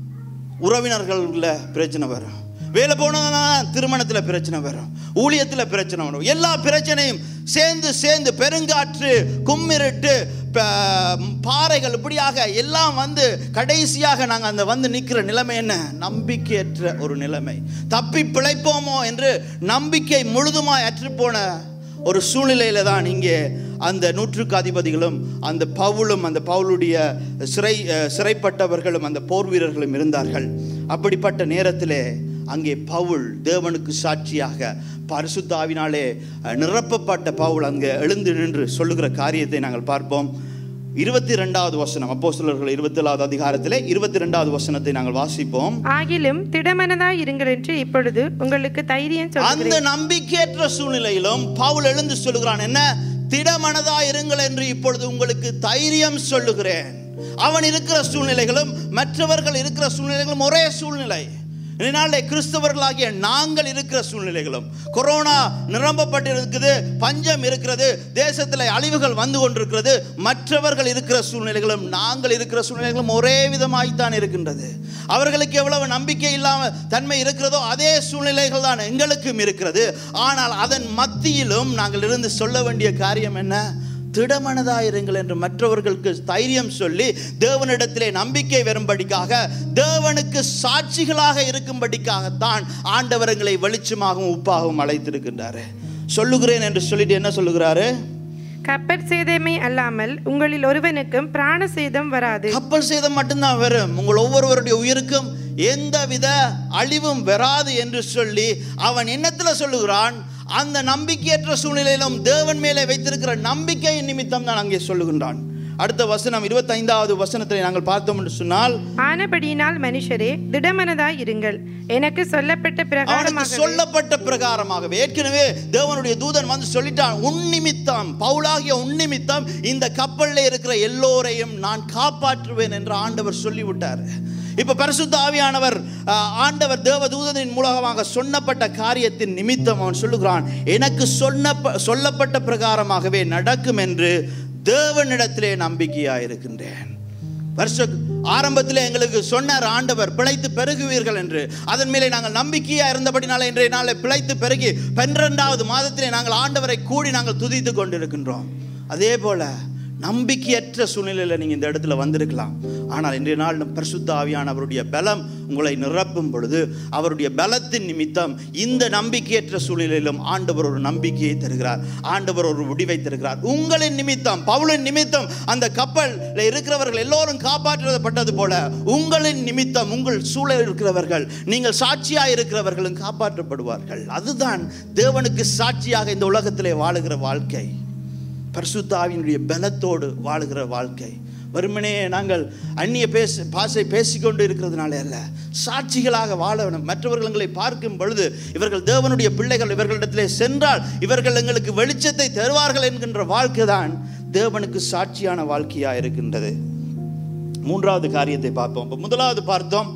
உறவினர்கள்ல பிரச்சனை வரும் வேலை போனோன்னா தான் திருமணத்தில் பிரச்சனை வரும் ஊழியத்தில் பிரச்சனை வரும் எல்லா பிரச்சனையும் சேர்ந்து சேர்ந்து பெருங்காற்று கும்மிருட்டு ப- பாறைகள் இப்படியாக எல்லாம் வந்து கடைசியாக நாங்கள் அந்த வந்து நிற்கிற நிலைமை என்ன நம்பிக்கையற்ற ஒரு நிலைமை தப்பி பிழைப்போமோ என்று நம்பிக்கை முழுதுமாய் அற்றுப்போன ஒரு சூழ்நிலையில தான் இங்கே அந்த நூற்றுக்கு அதிபதிகளும் அந்த பவுலும் அந்த பவுலுடைய சிறை அஹ், சிறைப்பட்டவர்களும் அந்த போர் வீரர்களும் இருந்தார்கள் அப்படிப்பட்ட நேரத்திலே அங்கே பவுல் தேவனுக்கு சாட்சியாக பரிசுத்தாவினாலே அஹ், நிரப்பப்பட்ட பவுல் அங்கே எழுந்து நின்று சொல்லுகிற காரியத்தை நாங்கள் பார்ப்போம் இருபத்தி ரெண்டாவது வசனம் அப்போ சிலர்கள் இருபத்தி ஏழாவது அதிகாரத்திலே இருபத்தி ரெண்டாவது வசனத்தை நாங்கள் வாசிப்போம்
ஆகிலும் திடமனதாய் இருங்கள் என்று இப்பொழுது உங்களுக்கு தைரியம்
அந்த
சொல்கிறேன்
நம்பிக்கையற்ற சூழ்நிலையிலும் பவுல் எழுந்து சொல்லுகிறான் என்ன திடமனதா இருங்கள் என்று இப்பொழுது உங்களுக்கு தைரியம் சொல்லுகிறேன் அவன் இருக்கிற சூழ்நிலைகளும் மற்றவர்கள் இருக்கிற சூழ்நிலைகளும் ஒரே சூழ்நிலை இதனாலே கிறிஸ்தவர்களாகிய நாங்கள் இருக்கிற சூழ்நிலைகளும் கொரோனா நிரம்பப்பட்டிருக்குது பஞ்சம் இருக்கிறது தேசத்தில் அழிவுகள் வந்து கொண்டிருக்கிறது மற்றவர்கள் இருக்கிற சூழ்நிலைகளும் நாங்கள் இருக்கிற சூழ்நிலைகளும் ஒரே விதமாய்த்தான் இருக்கின்றது அவர்களுக்கு எவ்வளவு நம்பிக்கை இல்லாம தன்மை இருக்கிறதோ அதே சூழ்நிலைகள் தான் எங்களுக்கும் இருக்கிறது ஆனால் அதன் மத்தியிலும் நாங்கள் இருந்து சொல்ல வேண்டிய காரியம் என்ன திடமனதாயிருங்கள் என்று மற்றவர்களுக்கு தைரியம் சொல்லி தேவனிடத்திலே நம்பிக்கை வரும்படிக்காக தேவனுக்கு சாட்சிகளாக இருக்கும்படிக்காகத்தான் ஆண்டவர் எங்களை வெளிச்சமாகவும் உப்பாகவும் அழைத்திருக்கின்றாரு சொல்லுகிறேன் என்று சொல்லிட்டு என்ன சொல்லுகிறாரு
கப்பற் சேதமே அல்லாமல் உங்களில் ஒருவனுக்கும் பிராண சேதம் வராது
கப்பல் சேதம் மட்டும்தான் வரும் உங்கள் ஒவ்வொருவருடைய உயிருக்கும் எந்தவித அழிவும் வராது என்று சொல்லி அவன் என்னத்துல சொல்லுகிறான் அந்த நம்பிக்கையற்ற சூழ்நிலையிலும் தேவன் மேலே வைத்திருக்கிற நம்பிக்கையின் நிமித்தம் தான் அங்கே சொல்லுகின்றான் அடுத்த வசனம் இருபத்தைந்தாவது வசனத்தை நாங்கள் பார்த்தோம் என்று சொன்னால்
ஆனபடியினால் மனுஷரே திடமனதாய் இருங்கள் எனக்கு சொல்லப்பட்ட
அவனுக்கு
பிரகாரமாக
சொல்லப்பட்ட பிரகாரமாகவே ஏற்கனவே தேவனுடைய தூதன் வந்து சொல்லிட்டான் உன் நிமித்தம் பவுலாகிய உன் நிமித்தம் இந்த கப்பல்ல இருக்கிற எல்லோரையும் நான் காப்பாற்றுவேன் என்று ஆண்டவர் சொல்லிவிட்டார் இப்ப பரிசுத்த ஆவியானவர் ஆஹ், ஆண்டவர் தேவ தூதனின் மூலமாக சொன்னப்பட்ட காரியத்தின் நிமித்தம் அவன் சொல்லுகிறான் எனக்கு சொன்ன சொல்லப்பட்ட பிரகாரமாகவே நடக்கும் என்று தேவனிடத்திலே நம்பிக்கையாயிருக்கின்றேன் வருஷ ஆரம்பத்தில் எங்களுக்கு சொன்னார் ஆண்டவர் பிழைத்து பெருகுவீர்கள் என்று அதன் மேலே நாங்கள் நம்பிக்கையா இருந்தபடினால இன்றைய நாளை பிழைத்து பெருகி பன்னிரெண்டாவது மாதத்திலே நாங்கள் ஆண்டவரை கூடி நாங்கள் துதித்து கொண்டிருக்கின்றோம் அதே போல நம்பிக்கையற்ற சூழ்நிலையில் நீங்கள் இந்த இடத்துல வந்திருக்கலாம் ஆனால் இன்றைய நாள் நம் பரிசுத்த ஆவியானவருடைய பலம் உங்களை நிரப்பும் பொழுது அவருடைய பலத்தின் நிமித்தம் இந்த நம்பிக்கையற்ற சூழ்நிலையிலும் ஆண்டவர் ஒரு நம்பிக்கையை தருகிறார் ஆண்டவர் ஒரு முடிவை தருகிறார் உங்களின் நிமித்தம் பவுலின் நிமித்தம் அந்த கப்பலில் இருக்கிறவர்கள் எல்லோரும் காப்பாற்றப்பட்டது போல உங்களின் நிமித்தம் உங்கள் சூழல் இருக்கிறவர்கள் நீங்கள் சாட்சியாக இருக்கிறவர்களும் காப்பாற்றப்படுவார்கள் அதுதான் தேவனுக்கு சாட்சியாக இந்த உலகத்திலே வாழுகிற வாழ்க்கை பரிசுத்தாவினுடைய பலத்தோடு வாழுகிற வாழ்க்கை வெறுமனே நாங்கள் அந்நிய பேச பாசை பேசிக்கொண்டு இருக்கிறதுனால அல்ல சாட்சிகளாக வாழ வேண்டும் மற்றவர்கள் எங்களை பார்க்கும் பொழுது இவர்கள் தேவனுடைய பிள்ளைகள் இவர்களிடத்திலே சென்றால் இவர்கள் எங்களுக்கு வெளிச்சத்தை தருவார்கள் என்கின்ற வாழ்க்கை தான் தேவனுக்கு சாட்சியான வாழ்க்கையாக இருக்கின்றது மூன்றாவது காரியத்தை பார்ப்போம் இப்போ முதலாவது பார்த்தோம்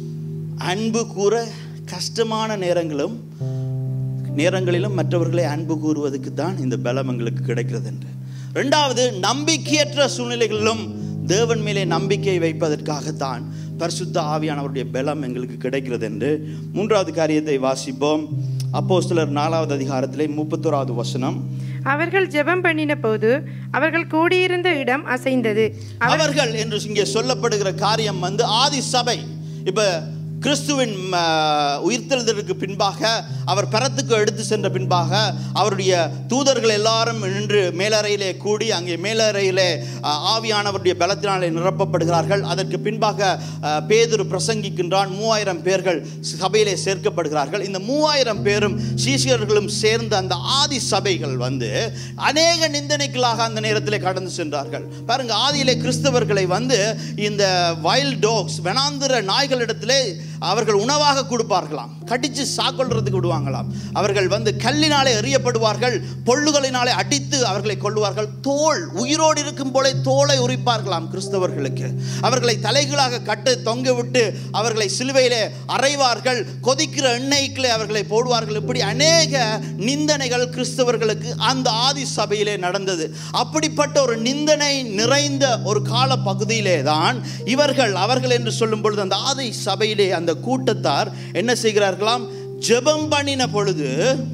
அன்பு கூற கஷ்டமான நேரங்களும் நேரங்களிலும் மற்றவர்களை அன்பு கூறுவதற்கு தான் இந்த பலம் எங்களுக்கு கிடைக்கிறது என்று ரெண்டாவது நம்பிக்கையற்ற சூழ்நிலைகளிலும் தேவன் மேலே நம்பிக்கை வைப்பதற்காகத்தான் பரிசுத்த ஆவியானவருடைய பலம் எங்களுக்கு கிடைக்கிறது என்று மூன்றாவது காரியத்தை வாசிப்போம் அப்போஸ்தலர் நாலாவது அதிகாரத்திலே முப்பத்தோராவது வசனம்
அவர்கள் ஜெபம் பண்ணின போது அவர்கள் கூடியிருந்த இடம் அசைந்தது
அவர்கள் என்று இங்கே சொல்லப்படுகிற காரியம் வந்து ஆதி சபை இப்ப கிறிஸ்துவின் ம, உயிர்த்தெழுதலுக்கு பின்பாக அவர் பரத்துக்கு எடுத்து சென்ற பின்பாக அவருடைய தூதர்கள் எல்லாரும் நின்று மேலறையிலே கூடி அங்கே மேலறையிலே அ, ஆவியானவருடைய பலத்தினாலே நிரப்பப்படுகிறார்கள் அதற்கு பின்பாக அ, பேதுரு பிரசங்கிக்கின்றான் மூவாயிரம் பேர்கள் சபையிலே சேர்க்கப்படுகிறார்கள் இந்த மூவாயிரம் பேரும் சீசியர்களும் சேர்ந்த அந்த ஆதி சபைகள் வந்து அநேக நிந்தனைகளாக அந்த நேரத்திலே கடந்து சென்றார்கள் பாருங்க ஆதியிலே கிறிஸ்தவர்களை வந்து இந்த வைல்ட் டாக்ஸ் வனாந்திர நாய்களிடத்திலே அவர்கள் உணவாக கொடுப்பார்களாம் கடிச்சு சாக்கொள்றதுக்கு விடுவாங்களாம் அவர்கள் வந்து கல்லினாலே எறியப்படுவார்கள் பொல்லுகளினாலே அடித்து அவர்களை கொள்ளுவார்கள் தோல் உயிரோடு இருக்கும் போலே தோலை உரிப்பார்களாம் கிறிஸ்தவர்களுக்கு அவர்களை தலைகளாக கட்டு தொங்க விட்டு அவர்களை சிலுவையிலே அறைவார்கள் கொதிக்கிற எண்ணெய்க்குள்ளே அவர்களை போடுவார்கள் இப்படி அநேக நிந்தனைகள் கிறிஸ்தவர்களுக்கு அந்த ஆதி சபையிலே நடந்தது அப்படிப்பட்ட ஒரு நிந்தனை நிறைந்த ஒரு கால பகுதியிலே தான் இவர்கள் அவர்கள் என்று சொல்லும் பொழுது அந்த ஆதி சபையிலே அந்த கூட்டத்தார் என்ன செய்கிறார்களாம் ஜெபம் பண்ணின பொழுது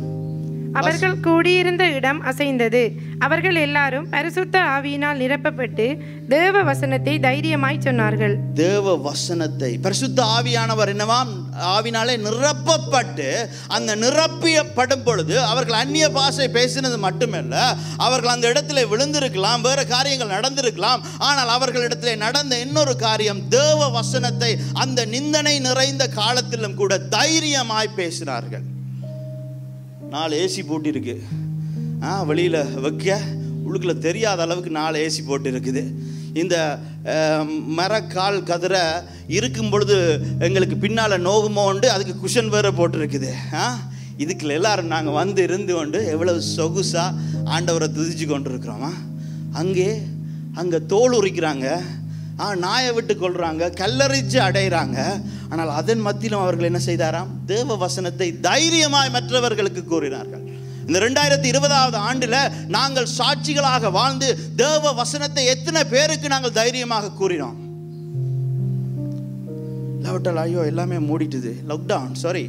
அவர்கள் கூடியிருந்த இடம் அசைந்தது அவர்கள் எல்லாரும் பரிசுத்த ஆவியினால் நிரப்பப்பட்டு தேவ வசனத்தை தைரியமாய் சொன்னார்கள்
தேவ வசனத்தை பரிசுத்த ஆவியானவர் என்னவாம் ஆவினாலே நிரப்பப்பட்டு அந்த நிரப்பியப்படும் பொழுது அவர்கள் அந்நிய பாஷை பேசினது மட்டுமல்ல அவர்கள் அந்த இடத்துல விழுந்திருக்கலாம் வேற காரியங்கள் நடந்திருக்கலாம் ஆனால் அவர்களிடத்திலே நடந்த இன்னொரு காரியம் தேவ வசனத்தை அந்த நிந்தனை நிறைந்த காலத்திலும் கூட தைரியமாய் பேசினார்கள் நாலு ஏசி போட்டிருக்கு ஆ வெளியில் வைக்க உள்ளுக்குள்ள தெரியாத அளவுக்கு நாலு ஏசி போட்டு இருக்குது இந்த அஹ், மரக்கால் கதிரை இருக்கும் பொழுது எங்களுக்கு பின்னால் நோகுமோண்டு அதுக்கு குஷன் வேற போட்டிருக்குது ஆ இதுக்குள்ள எல்லாரும் நாங்கள் வந்து இருந்து கொண்டு எவ்வளவு சொகுசாக ஆண்டவரை துதிச்சு கொண்டு இருக்கிறோமா அங்கே அங்கே தோல் உரிக்கிறாங்க ஆ நாயை விட்டு கொள்றாங்க கல்லறிச்சு அடைகிறாங்க ஆனால் அதன் மத்தியிலும் அவர்கள் என்ன செய்தாராம் தேவ வசனத்தை தைரியமாய் மற்றவர்களுக்கு கூறினார்கள் இந்த ரெண்டாயிரத்தி இருபதாவது ஆண்டுல நாங்கள் சாட்சிகளாக வாழ்ந்து தேவ வசனத்தை எத்தனை பேருக்கு நாங்கள் தைரியமாக கூறினோம் இல்லாவிட்டால் ஐயோ எல்லாமே மூடிட்டுது லாக்டவுன் சாரி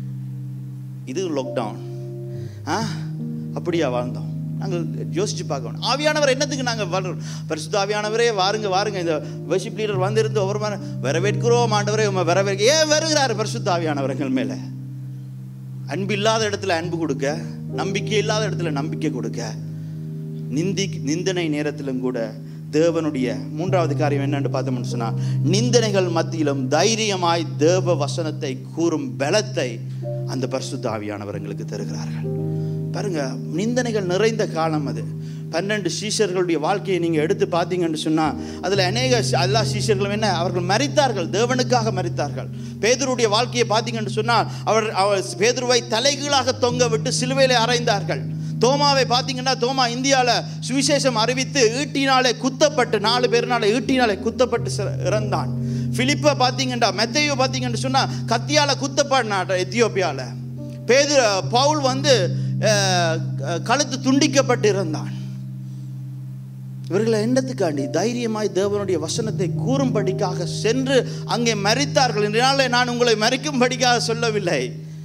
இது லாக்டவுன் ஆ அப்படியா வாழ்ந்தோம் நாங்கள் யோசிச்சு பார்க்கணும் ஆவியானவர் என்னத்துக்கு நாங்கள் வாழ்றோம் பரிசுத்த ஆவியானவரே வாருங்க வாருங்க இந்த வர்ஷிப் லீடர் வந்திருந்து ஒவ்வொரு மாதிரி வரவேற்கிறோம் ஆண்டவரே உம்மை வரவேற்க ஏன் வருகிறார் பரிசுத்த ஆவியானவர் எங்கள் மேலே அன்பு இல்லாத இடத்துல அன்பு கொடுக்க நம்பிக்கை இல்லாத இடத்துல நம்பிக்கை கொடுக்க நிந்தி நிந்தனை நேரத்திலும் கூட தேவனுடைய மூன்றாவது காரியம் என்னன்னு பார்த்தோம்னு சொன்னா நிந்தனைகள் மத்தியிலும் தைரியமாய் தேவ வசனத்தை கூறும் பலத்தை அந்த பரிசுத்த ஆவியானவர் எங்களுக்கு தருகிறார்கள் பாருங்க நிந்தனைகள் நிறைந்த காலம் அது பன்னெண்டு சீஷர்களுடைய வாழ்க்கையை நீங்கள் எடுத்து பார்த்தீங்கன்னு சொன்னால் அதில் அநேக சி- எல்லா சீஷர்களும் என்ன அவர்கள் மரித்தார்கள் தேவனுக்காக மரித்தார்கள் பேதுருடைய வாழ்க்கையை பார்த்தீங்கன்னு சொன்னால் அவர் அவர் பேதுருவை தலைகீழாக தொங்க விட்டு சிலுவையிலே அறைந்தார்கள் தோமாவை பார்த்தீங்கன்னா தோமா இந்தியாவில் சுவிசேஷம் அறிவித்து ஈட்டினாலே குத்தப்பட்டு நாலு பேர்னால ஈட்டினாலே குத்தப்பட்டு சிற- இறந்தான் பிலிப்பை பார்த்தீங்கன்னா மெத்தையோ பார்த்தீங்கன்னு சொன்னால் கத்தியால குத்தப்பட்டான் எத்தியோப்பியாவில் பேது பவுல் வந்து அஹ், கழுத்து துண்டிக்கப்பட்டு இருந்தான் இவர்களை என்னத்துக்காண்டி தைரியமாய் தேவனுடைய வசனத்தை கூறும்படிக்காக சென்று அங்கே மரித்தார்கள் இதனால நான் உங்களை மறிக்கும்படிக்காக சொல்லவில்லை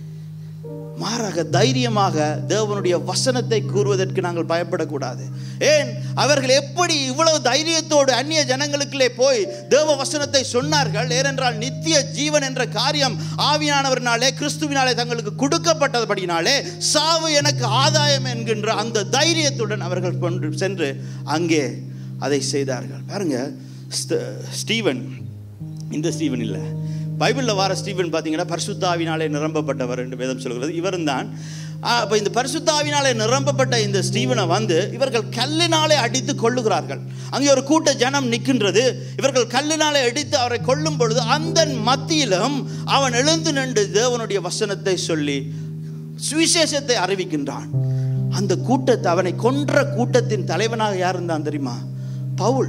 மாறாக தைரியமாக தேவனுடைய வசனத்தை கூறுவதற்கு நாங்கள் பயப்படக்கூடாது ஏன் அவர்கள் எப்படி இவ்வளவு தைரியத்தோடு அந்நிய ஜனங்களுக்குள்ளே போய் தேவ வசனத்தை சொன்னார்கள் ஏனென்றால் நித்திய ஜீவன் என்ற காரியம் ஆவியானவரினாலே கிறிஸ்துவினாலே தங்களுக்கு கொடுக்கப்பட்டபடினாலே சாவு எனக்கு ஆதாயம் என்கின்ற அந்த தைரியத்துடன் அவர்கள் கொண்டு சென்று அங்கே அதை செய்தார்கள் பாருங்க ஸ்த- ஸ்டீவன் இந்த ஸ்டீவன் இல்லை பைபிளில் வர ஸ்டீவன் பார்த்தீங்கன்னா பரிசுத்தாவினாலே நிரம்பப்பட்டவர் என்று வேதம் சொல்கிறது இவரும் தான் அப்போ இந்த பரிசுத்தாவினாலே நிரம்பப்பட்ட இந்த ஸ்டீவனை வந்து இவர்கள் கல்லினாலே அடித்து கொள்ளுகிறார்கள் அங்கே ஒரு கூட்ட ஜனம் நிற்கின்றது இவர்கள் கல்லினாலே அடித்து அவரை கொல்லும் பொழுது அந்த மத்தியிலும் அவன் எழுந்து நின்று தேவனுடைய வசனத்தை சொல்லி சுவிசேஷத்தை அறிவிக்கின்றான் அந்த கூட்டத்தை அவனை கொன்ற கூட்டத்தின் தலைவனாக யார் இருந்தான் தெரியுமா பவுல்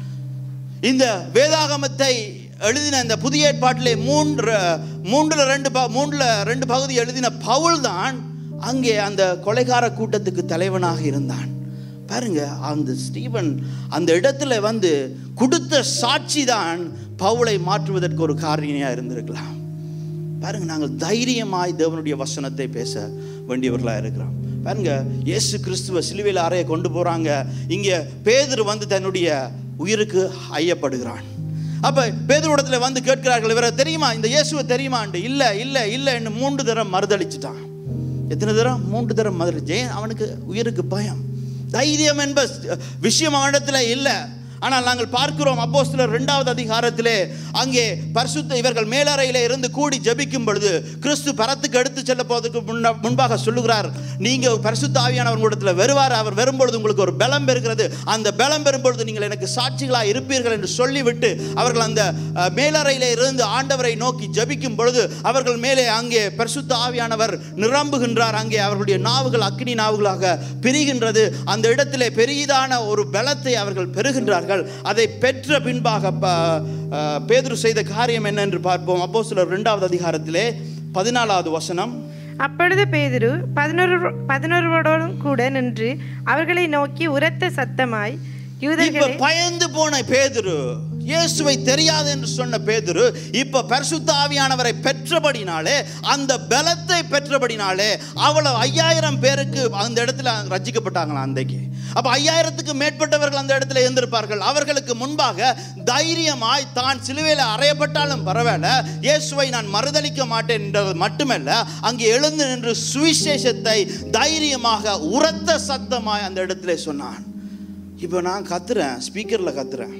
இந்த வேதாகமத்தை எழுதின இந்த புதிய ஏற்பாட்டிலே மூன்று மூன்றுல ரெண்டு ப மூன்றுல ரெண்டு பகுதி எழுதின பவுல் தான் அங்கே அந்த கொலைகார கூட்டத்துக்கு தலைவனாக இருந்தான் பாருங்க அந்த ஸ்டீவன் அந்த இடத்துல வந்து கொடுத்த சாட்சி தான் பவுலை மாற்றுவதற்கு ஒரு காரணியா இருந்திருக்கலாம் பாருங்க நாங்கள் தைரியமாய் தேவனுடைய வசனத்தை பேச வேண்டியவர்களாக இருக்கிறோம் பாருங்க இயேசு கிறிஸ்துவ சிலுவையில் அறைய கொண்டு போறாங்க இங்க பேதுரு வந்து தன்னுடைய உயிருக்கு ஐயப்படுகிறான் அப்ப பேதுருடத்துல வந்து கேட்கிறார்கள் இவரை தெரியுமா இந்த இயேசுவை தெரியுமாண்டு இல்ல இல்ல இல்லைன்னு மூன்று தரம் மறுதளிச்சிட்டான் எத்தனை தரம் மூன்று தரம் மறுதளிச்சு ஏன் அவனுக்கு உயிருக்கு பயம் தைரியம் என்ப விஷயம் அவனிடத்துல இல்லை ஆனால் நாங்கள் பார்க்கிறோம் அப்போஸ்தலர் இரண்டாவது அதிகாரத்திலே அங்கே பரிசுத்த இவர்கள் மேலறையிலே இருந்து கூடி ஜெபிக்கும் பொழுது கிறிஸ்து பரத்துக்கு எடுத்து செல்ல போவதற்கு முன்ன முன்பாக சொல்லுகிறார் நீங்க பரிசுத்த ஆவியானவர் உங்களிடத்தில் வருவார் அவர் வரும்பொழுது உங்களுக்கு ஒரு பலம் பெறுகிறது அந்த பலம் பெறும்பொழுது நீங்கள் எனக்கு சாட்சிகளாக இருப்பீர்கள் என்று சொல்லிவிட்டு அவர்கள் அந்த அஹ், மேலறையிலே இருந்து ஆண்டவரை நோக்கி ஜெபிக்கும் பொழுது அவர்கள் மேலே அங்கே பரிசுத்த ஆவியானவர் நிரம்புகின்றார் அங்கே அவர்களுடைய நாவுகள் அக்னி நாவுகளாக பிரிகின்றது அந்த இடத்திலே பெரிதான ஒரு பலத்தை அவர்கள் பெறுகின்றார்கள் அதை பெற்ற பின்பாக ப- அஹ், பேதுரு செய்த காரியம் என்ன என்று பார்ப்போம் அப்போ சிலர் இரண்டாவது அதிகாரத்திலே பதினாலாவது வசனம்
அப்பொழுது பேதுரு பதினொரு பதினொருவரோடும் கூட நின்று அவர்களை நோக்கி உரத்த சத்தமாய்
இப்ப
யூதர்களே
பயந்து போன பேதுரு இயேசுவை தெரியாது என்று சொன்ன பேதுரு இப்ப பரிசுத்த ஆவியானவரை பெற்றபடினாலே அந்த பலத்தை பெற்றபடினாலே அவ்வளவு ஐயாயிரம் பேருக்கு அந்த இடத்துல ரச்சிக்கப்பட்டாங்களாம் அன்றைக்கு அப்ப ஐயாயிரத்துக்கு மேற்பட்டவர்கள் அந்த இடத்துல இருந்திருப்பார்கள் அவர்களுக்கு முன்பாக தைரியமாய் தான் சிலுவையில் அறையப்பட்டாலும் பரவாயில்ல இயேசுவை நான் மறுதலிக்க மாட்டேன் என்றது மட்டுமல்ல அங்கே எழுந்து நின்று சுவிசேஷத்தை தைரியமாக உரத்த சத்தமாய் அந்த இடத்துல சொன்னான் இப்போ நான் கத்துறேன் ஸ்பீக்கரில் கத்துறேன்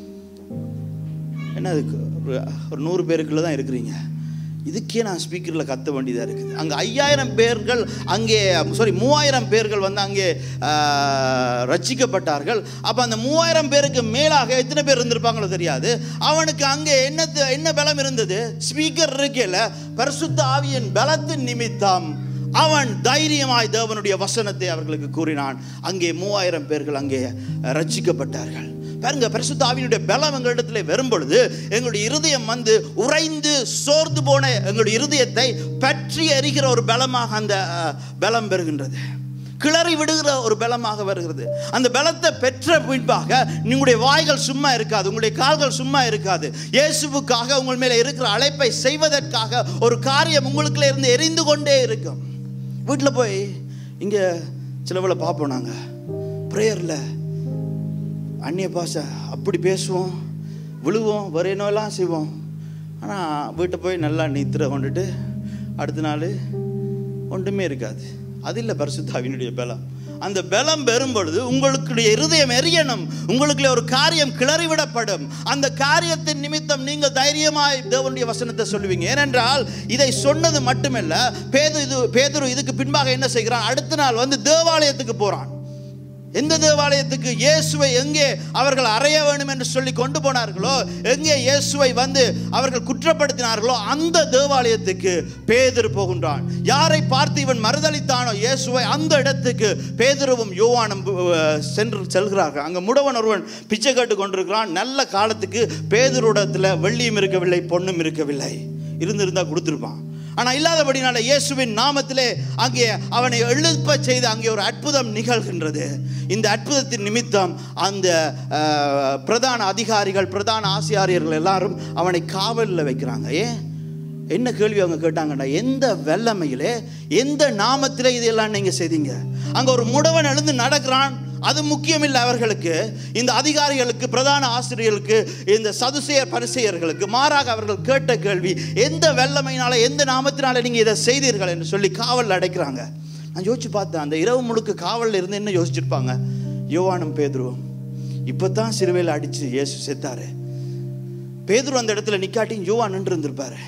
என்ன அதுக்கு ஒரு ஒரு நூறு பேருக்குள்ள தான் இருக்கிறீங்க இதுக்கே நான் ஸ்பீக்கரில் கத்த வேண்டியதாக இருக்குது அங்கே ஐயாயிரம் பேர்கள் அங்கே சாரி மூவாயிரம் பேர்கள் வந்து அங்கே ஆஹ், ரட்சிக்கப்பட்டார்கள் அப்போ அந்த மூவாயிரம் பேருக்கு மேலாக எத்தனை பேர் இருந்திருப்பாங்களோ தெரியாது அவனுக்கு அங்கே என்ன என்ன பலம் இருந்தது ஸ்பீக்கர் இருக்கல பரிசுத்த ஆவியின் பலத்தின் நிமித்தம் அவன் தைரியமாய் தேவனுடைய வசனத்தை அவர்களுக்கு கூறினான் அங்கே மூவாயிரம் பேர்கள் அங்கே ரட்சிக்கப்பட்டார்கள் பாருங்க பரிசுத்த ஆவியினுடைய பலம் எங்களிடத்தில் வரும் பொழுது எங்களுடைய இருதயம் வந்து உறைந்து சோர்ந்து போன எங்களுடைய இருதயத்தை பற்றி எரிகிற ஒரு பலமாக அந்த அஹ், பலம் பெறுகின்றது கிளறி விடுகிற ஒரு பலமாக வருகிறது அந்த பலத்தை பெற்ற பின்பாக உங்களுடைய வாய்கள் சும்மா இருக்காது உங்களுடைய கால்கள் சும்மா இருக்காது இயேசுவுக்காக உங்கள் மேலே இருக்கிற அழைப்பை செய்வதற்காக ஒரு காரியம் உங்களுக்குள்ள இருந்து எரிந்து கொண்டே இருக்கும் வீட்டில் போய் இங்கே சிலவில் பார்ப்போம் நாங்கள் ப்ரேயரில் அந்நிய பாஷை அப்படி பேசுவோம் விழுவோம் வரையனோலாம் செய்வோம் ஆனால் வீட்டை போய் நல்லா நித்திர கொண்டுட்டு அடுத்த நாள் ஒன்றுமே இருக்காது அது இல்லை பரிசுத்தாவினுடைய பலம் அந்த பலம் பெறும் பொழுது உங்களுடைய இருதயம் எரியணும் உங்களுக்குள்ள ஒரு காரியம் கிளறிவிடப்படும் அந்த காரியத்தின் நிமித்தம் நீங்கள் தைரியமாய் தேவனுடைய வசனத்தை சொல்லுவீங்க ஏனென்றால் இதை சொன்னது மட்டுமல்ல பேது இது பேதுரு இதுக்கு பின்பாக என்ன செய்கிறான் அடுத்த நாள் வந்து தேவாலயத்துக்கு போறான் எந்த தேவாலயத்துக்கு இயேசுவை எங்கே அவர்கள் அறைய வேண்டும் என்று சொல்லி கொண்டு போனார்களோ எங்கே இயேசுவை வந்து அவர்கள் குற்றப்படுத்தினார்களோ அந்த தேவாலயத்துக்கு பேதுரு போகின்றான் யாரை பார்த்து இவன் மறுதளித்தானோ இயேசுவை அந்த இடத்துக்கு பேதுருவும் யோவானும் அஹ், சென்று செல்கிறார்கள் அங்கே முடவன் ஒருவன் பிச்சை கேட்டு கொண்டிருக்கிறான் நல்ல காலத்துக்கு பேதுருடத்தில் வெள்ளியும் இருக்கவில்லை பொண்ணும் இருக்கவில்லை இருந்திருந்தா கொடுத்துருப்பான் ஆனால் இல்லாதபடினால இயேசுவின் நாமத்திலே அங்கே அவனை எழுப்ப செய்து அங்கே ஒரு அற்புதம் நிகழ்கின்றது இந்த அற்புதத்தின் நிமித்தம் அந்த அஹ், பிரதான அதிகாரிகள் பிரதான ஆசிரியர்கள் எல்லாரும் அவனை காவலில் வைக்கிறாங்க ஏன் என்ன கேள்வி அவங்க கேட்டாங்கன்னா எந்த வெள்ளமையிலே எந்த நாமத்திலே இதெல்லாம் நீங்கள் செய்தீங்க அங்கே ஒரு முடவன் எழுந்து நடக்கிறான் அது முக்கியமில்லை அவர்களுக்கு இந்த அதிகாரிகளுக்கு பிரதான ஆசிரியர்களுக்கு இந்த சதுசேயர் பரிசெயர்களுக்கு மாறாக அவர்கள் கேட்ட கேள்வி எந்த வெள்ளமையினால எந்த நாமத்தினால நீங்கள் இதை செய்தீர்கள் என்று சொல்லி காவலில் அடைக்கிறாங்க நான் யோசிச்சு பார்த்தேன் அந்த இரவு முழுக்க காவலில் இருந்து என்ன யோசிச்சிருப்பாங்க யோவானும் பேதுருவும் இப்போ தான் சிறுவையில் அடித்து இயேசு செத்தாரு பேதுரு அந்த இடத்துல நிக்காட்டி யோவான் நின்று இருந்திருப்பாரு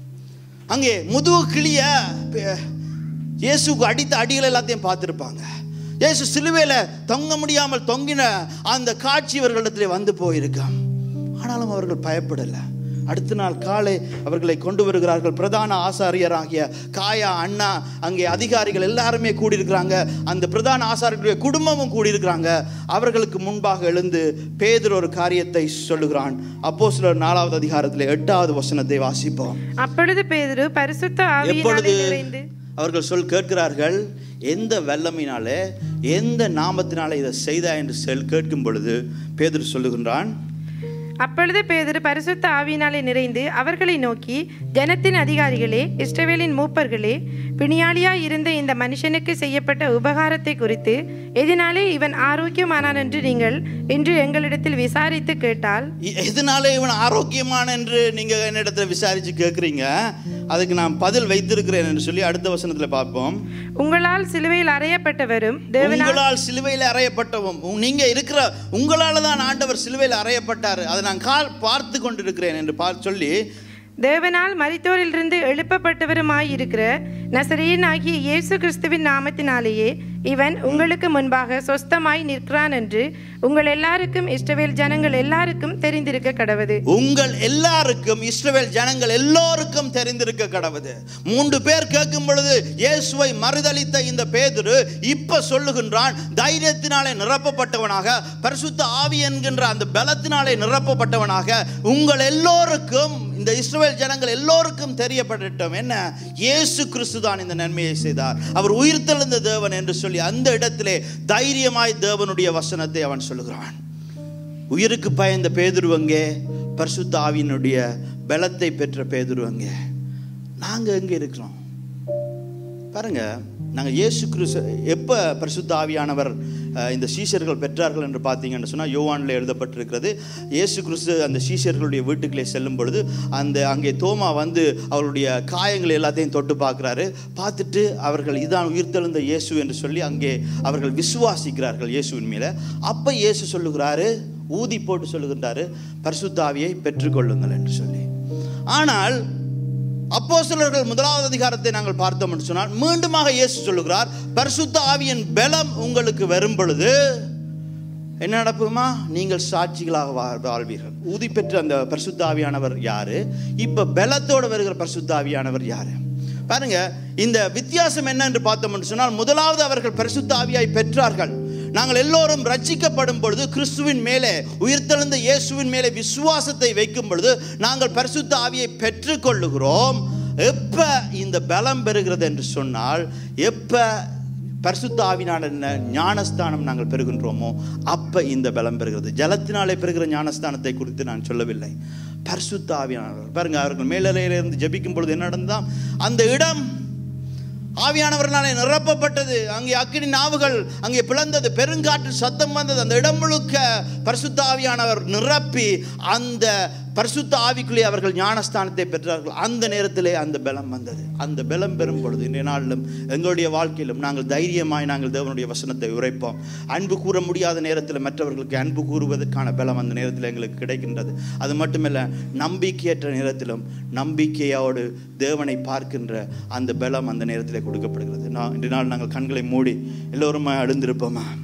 அங்கே முதுகு கிளிய பே- இயேசுக்கு அடித்த அடிகள் எல்லாத்தையும் பார்த்துருப்பாங்க இயேசு சிலுவையில் தொங்க முடியாமல் தொங்கின அந்த காட்சி இவர்களிடத்திலே வந்து போயிருக்காம் ஆனாலும் அவர்கள் பயப்படலை அடுத்த நாள் காலை அவர்களை கொண்டு வருகிறார்கள் பிரதான ஆசாரியராகிய காயா அண்ணா அங்கே அதிகாரிகள் எல்லாருமே கூடியிருக்கிறாங்க அந்த பிரதான ஆசாரியர்களுடைய குடும்பமும் கூடியிருக்கிறாங்க அவர்களுக்கு முன்பாக எழுந்து பேதுரு ஒரு காரியத்தை சொல்லுகிறான் அப்போ சிலர் நாலாவது அதிகாரத்தில் எட்டாவது வசனத்தை வாசிப்போம்
அப்பொழுது பேதுரு பரிசுத்த ஆவியினாலே
எப்பொழுது
நிறைந்து
அவர்கள் சொல் கேட்கிறார்கள் எந்த வல்லமையினாலே எந்த நாமத்தினாலே இதை செய்தா என்று செல் கேட்கும் பொழுது பேதுரு சொல்லுகின்றான்
அப்பொழுது பேதுரு பரிசுத்த ஆவியினாலே நிறைந்து அவர்களை நோக்கி ஜனத்தின் அதிகாரிகளே இஸ்ரவேலின் மூப்பர்களே பிணியாளியாய் இருந்த இந்த மனுஷனுக்கு செய்யப்பட்ட உபகாரத்தை குறித்து எதனாலே இவன் ஆரோக்கியமானான் என்று நீங்கள் இன்று எங்களிடத்தில் விசாரித்து கேட்டால்
இ- எதனால இவன் ஆரோக்கியமான என்று நீங்க என்னிடத்துல விசாரிச்சு கேட்குறீங்க அதுக்கு நான் பதில் வைத்திருக்கிறேன் என்று சொல்லி அடுத்த வசனத்துல பார்ப்போம்
உங்களால் சிலுவையில் அறையப்பட்டவரும் தேவனால்
உங்களால் சிலுவையில் அறையப்பட்டவும் உ- நீங்க இருக்கிற உங்களால தான் ஆண்டவர் சிலுவையில் அறையப்பட்டார் அதை நான் கால் பார்த்து கொண்டிருக்கிறேன் என்று பார் சொல்லி
தேவனால் மரித்தோரிலிருந்து எழுப்பப்பட்டவருமாய் இருக்கிற நசரேயன் ஆகிய இயேசு கிறிஸ்துவின் நாமத்தினாலேயே இவன் உங்களுக்கு முன்பாக சொஸ்தமாய் நிற்கிறான் என்று உங்கள் எல்லாருக்கும் இஸ்ரவேல் ஜனங்கள் எல்லாருக்கும் தெரிந்திருக்க கடவது
உங்கள் எல்லாருக்கும் இஸ்ரவேல் ஜனங்கள் எல்லோருக்கும் தெரிந்திருக்க கடவுது மூன்று பேர் கேட்கும் பொழுது இயேசுவை மறுதலித்த இந்த பேதுரு இப்ப சொல்லுகின்றான் தைரியத்தினாலே நிரப்பப்பட்டவனாக பரிசுத்த ஆவி என்கின்ற அந்த பலத்தினாலே நிரப்பப்பட்டவனாக உங்கள் எல்லோருக்கும் இந்த இஸ்ரவேல் ஜனங்கள் எல்லோருக்கும் தெரியப்படட்டும் என்ன இயேசு கிறிஸ்து தான் இந்த நன்மையை செய்தார் அவர் உயிர்த்தெழுந்த தேவன் என்று சொல்லி அந்த இடத்திலே தைரியமாய் தேவனுடைய வசனத்தை அவன் சொல்லுகிறான் உயிருக்கு பயந்த பேதுருவங்கே பரிசுத்த ஆவியினுடைய பலத்தை பெற்ற பேதுருவங்க நாங்க எங்க இருக்கிறோம் பாருங்க நாங்கள் இயேசு கிறிஸ்து எப்போ பரிசுத்த ஆவியானவர் அஹ், இந்த சீஷர்கள் பெற்றார்கள் என்று பார்த்தீங்கன்னு சொன்னால் யோவானில் எழுதப்பட்டிருக்கிறது இயேசு கிறிஸ்து அந்த சீஷர்களுடைய வீட்டுக்குள்ளே செல்லும் பொழுது அந்த அங்கே தோமா வந்து அவருடைய காயங்கள் எல்லாத்தையும் தொட்டு பார்க்குறாரு பார்த்துட்டு அவர்கள் இதான் உயிர்த்தெழுந்த இயேசு என்று சொல்லி அங்கே அவர்கள் விசுவாசிக்கிறார்கள் இயேசுவின் மேலே அப்போ இயேசு சொல்லுகிறாரு ஊதி போட்டு சொல்லுகின்றாரு பரிசுத்த ஆவியை பெற்றுக்கொள்ளுங்கள் என்று சொல்லி ஆனால் அப்போஸ்தலர்கள் முதலாவது அதிகாரத்தை நாங்கள் பார்த்தோம் என்று சொன்னால் மீண்டுமாக இயேசு சொல்லுகிறார் பரிசுத்த ஆவியின் பலம் உங்களுக்கு வரும் பொழுது என்ன நடக்குமா நீங்கள் சாட்சிகளாக வா- வாழ்வீர்கள் ஊதி பெற்ற அந்த பரிசுத்த ஆவியானவர் யாரு இப்ப பலத்தோடு வருகிற பரிசுத்த ஆவியானவர் யாரு பாருங்க இந்த வித்தியாசம் என்ன என்று பார்த்தோம் என்று சொன்னால் முதலாவது அவர்கள் பரிசுத்த ஆவியாய் பெற்றார்கள் நாங்கள் எல்லோரும் ரட்சிக்கப்படும் பொழுது கிறிஸ்துவின் மேலே உயிர்த்தெழுந்த இயேசுவின் மேலே விசுவாசத்தை வைக்கும் பொழுது நாங்கள் பரிசுத்த ஆவியை பெற்றுக்கொள்ளுகிறோம் எப்ப இந்த பலம் பெறுகிறது என்று சொன்னால் எப்ப பரிசுத்த ஆவினான ந- ஞானஸ்தானம் நாங்கள் பெறுகின்றோமோ அப்ப இந்த பலம் பெறுகிறது ஜலத்தினாலே பெறுகிற ஞானஸ்தானத்தை குறித்து நான் சொல்லவில்லை பரிசுத்த ஆவியானவர் பாருங்க அவர்கள் மேலறையிலிருந்து ஜெபிக்கும் பொழுது என்ன நடந்தாம் அந்த இடம் ஆவியானவர்களாலே நிரப்பப்பட்டது அங்கே அக்கினி நாவுகள் அங்கே பிளந்தது பெருங்காற்று சத்தம் வந்தது அந்த இடம் முழுக்க பரிசுத்த ஆவியானவர் நிரப்பி அந்த பரிசுத்த ஆவிக்குள்ளே அவர்கள் ஞானஸ்தானத்தை பெற்றார்கள் அந்த நேரத்திலே அந்த பலம் வந்தது அந்த பலம் பெறும் பொழுது இன்றைய நாளிலும் எங்களுடைய வாழ்க்கையிலும் நாங்கள் தைரியமாய் நாங்கள் தேவனுடைய வசனத்தை உரைப்போம் அன்பு கூற முடியாத நேரத்தில் மற்றவர்களுக்கு அன்பு கூறுவதற்கான பலம் அந்த நேரத்தில் எங்களுக்கு கிடைக்கின்றது அது மட்டுமல்ல நம்பிக்கையற்ற நேரத்திலும் நம்பிக்கையோடு தேவனை பார்க்கின்ற அந்த பலம் அந்த நேரத்தில் கொடுக்கப்படுகிறது நான் இன்றைய நாள் நாங்கள் கண்களை மூடி எல்லோருமா எழுந்திருப்போமா